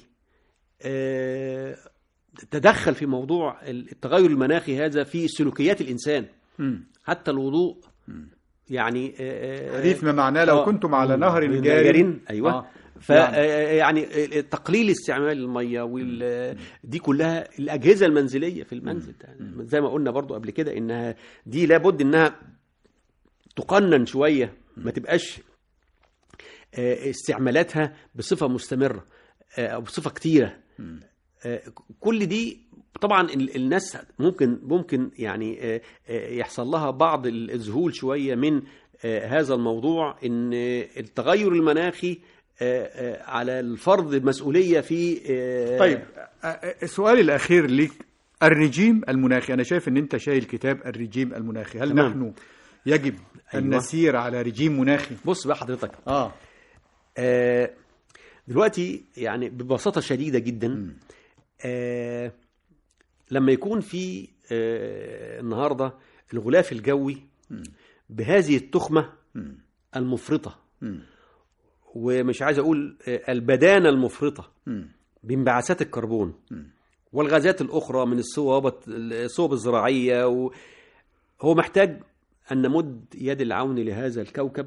[SPEAKER 3] آه، تدخل في موضوع التغير المناخي هذا في سلوكيات الانسان
[SPEAKER 2] مم.
[SPEAKER 3] حتى الوضوء يعني آه،
[SPEAKER 2] حديث ما معناه لو
[SPEAKER 3] آه.
[SPEAKER 2] كنتم على نهر
[SPEAKER 3] جار
[SPEAKER 2] جار
[SPEAKER 3] ايوه
[SPEAKER 2] آه.
[SPEAKER 3] ف
[SPEAKER 2] نعم.
[SPEAKER 3] يعني تقليل استعمال الميه وال دي كلها الاجهزه المنزليه في المنزل ده. زي ما قلنا برضو قبل كده انها دي لابد انها تقنن شويه ما تبقاش آه، استعمالاتها بصفه مستمره آه، او بصفه كتيره آه، كل دي طبعا ال- الناس ممكن ممكن يعني آه، آه، يحصل لها بعض الذهول شويه من آه، هذا الموضوع ان التغير المناخي آه، آه، على الفرد مسؤوليه في آه،
[SPEAKER 2] طيب آه، آه، سؤالي الأخير ليك الرجيم المناخي أنا شايف أن أنت شايل كتاب الرجيم المناخي هل
[SPEAKER 3] تمام.
[SPEAKER 2] نحن يجب أن
[SPEAKER 3] أيوة.
[SPEAKER 2] نسير على رجيم مناخي
[SPEAKER 3] بص بقى حضرتك
[SPEAKER 2] آه
[SPEAKER 3] آه، دلوقتي يعني ببساطة شديدة جدا آه، لما يكون في آه، النهاردة الغلاف الجوي بهذه التخمة المفرطة ومش عايز أقول آه، البدانة المفرطة بانبعاثات الكربون والغازات الأخرى من الصوابة الصوب الزراعية و... هو محتاج أن نمد يد العون لهذا الكوكب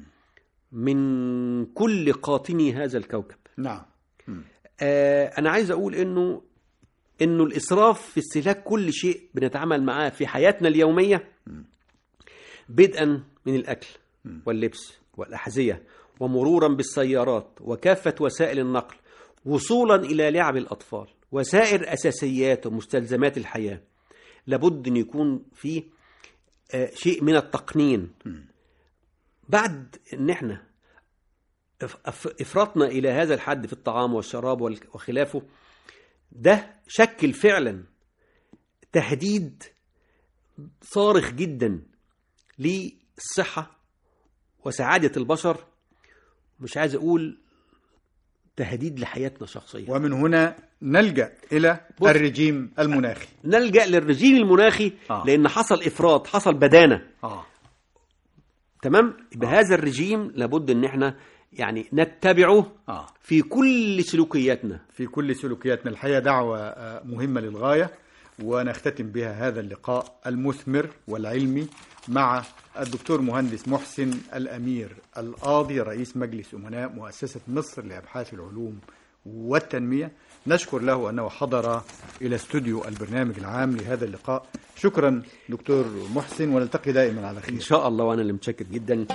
[SPEAKER 3] من كل قاطني هذا الكوكب
[SPEAKER 2] نعم
[SPEAKER 3] آه أنا عايز أقول إنه إنه الإسراف في استهلاك كل شيء بنتعامل معاه في حياتنا اليومية بدءا من الأكل واللبس والأحذية ومرورا بالسيارات وكافة وسائل النقل وصولا إلى لعب الأطفال وسائر أساسيات ومستلزمات الحياة لابد أن يكون في آه، شيء من التقنين بعد ان احنا اف- اف- افراطنا الى هذا الحد في الطعام والشراب وال- وخلافه ده شكل فعلا تهديد صارخ جدا للصحه وسعاده البشر مش عايز اقول تهديد لحياتنا شخصيا
[SPEAKER 2] ومن هنا نلجأ إلى
[SPEAKER 3] بص.
[SPEAKER 2] الرجيم المناخي
[SPEAKER 3] نلجا للرجيم المناخي
[SPEAKER 2] آه.
[SPEAKER 3] لان حصل افراط حصل بدانه
[SPEAKER 2] آه
[SPEAKER 3] تمام بهذا الرجيم لابد ان احنا يعني نتبعه
[SPEAKER 2] آه
[SPEAKER 3] في كل سلوكياتنا
[SPEAKER 2] في كل سلوكياتنا الحقيقة دعوة آه، مهمة للغاية ونختتم بها هذا اللقاء المثمر والعلمي مع الدكتور مهندس محسن الأمير القاضي رئيس مجلس أمناء مؤسسة مصر لأبحاث العلوم والتنمية نشكر له أنه حضر إلى استوديو البرنامج العام لهذا اللقاء شكرا دكتور محسن ونلتقي دائما على
[SPEAKER 3] ان
[SPEAKER 2] خير
[SPEAKER 3] شاء الله وانا اللي متشكر جدا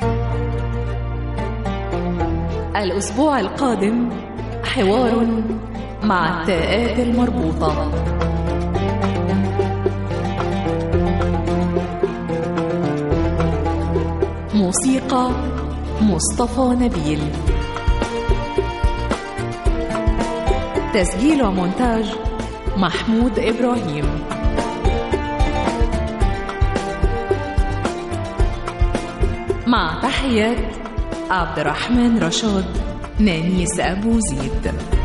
[SPEAKER 1] الأسبوع القادم حوار مع التاءات المربوطة الموسيقى مصطفى نبيل تسجيل ومونتاج محمود إبراهيم مع تحيات عبد الرحمن رشاد نانيس أبو زيد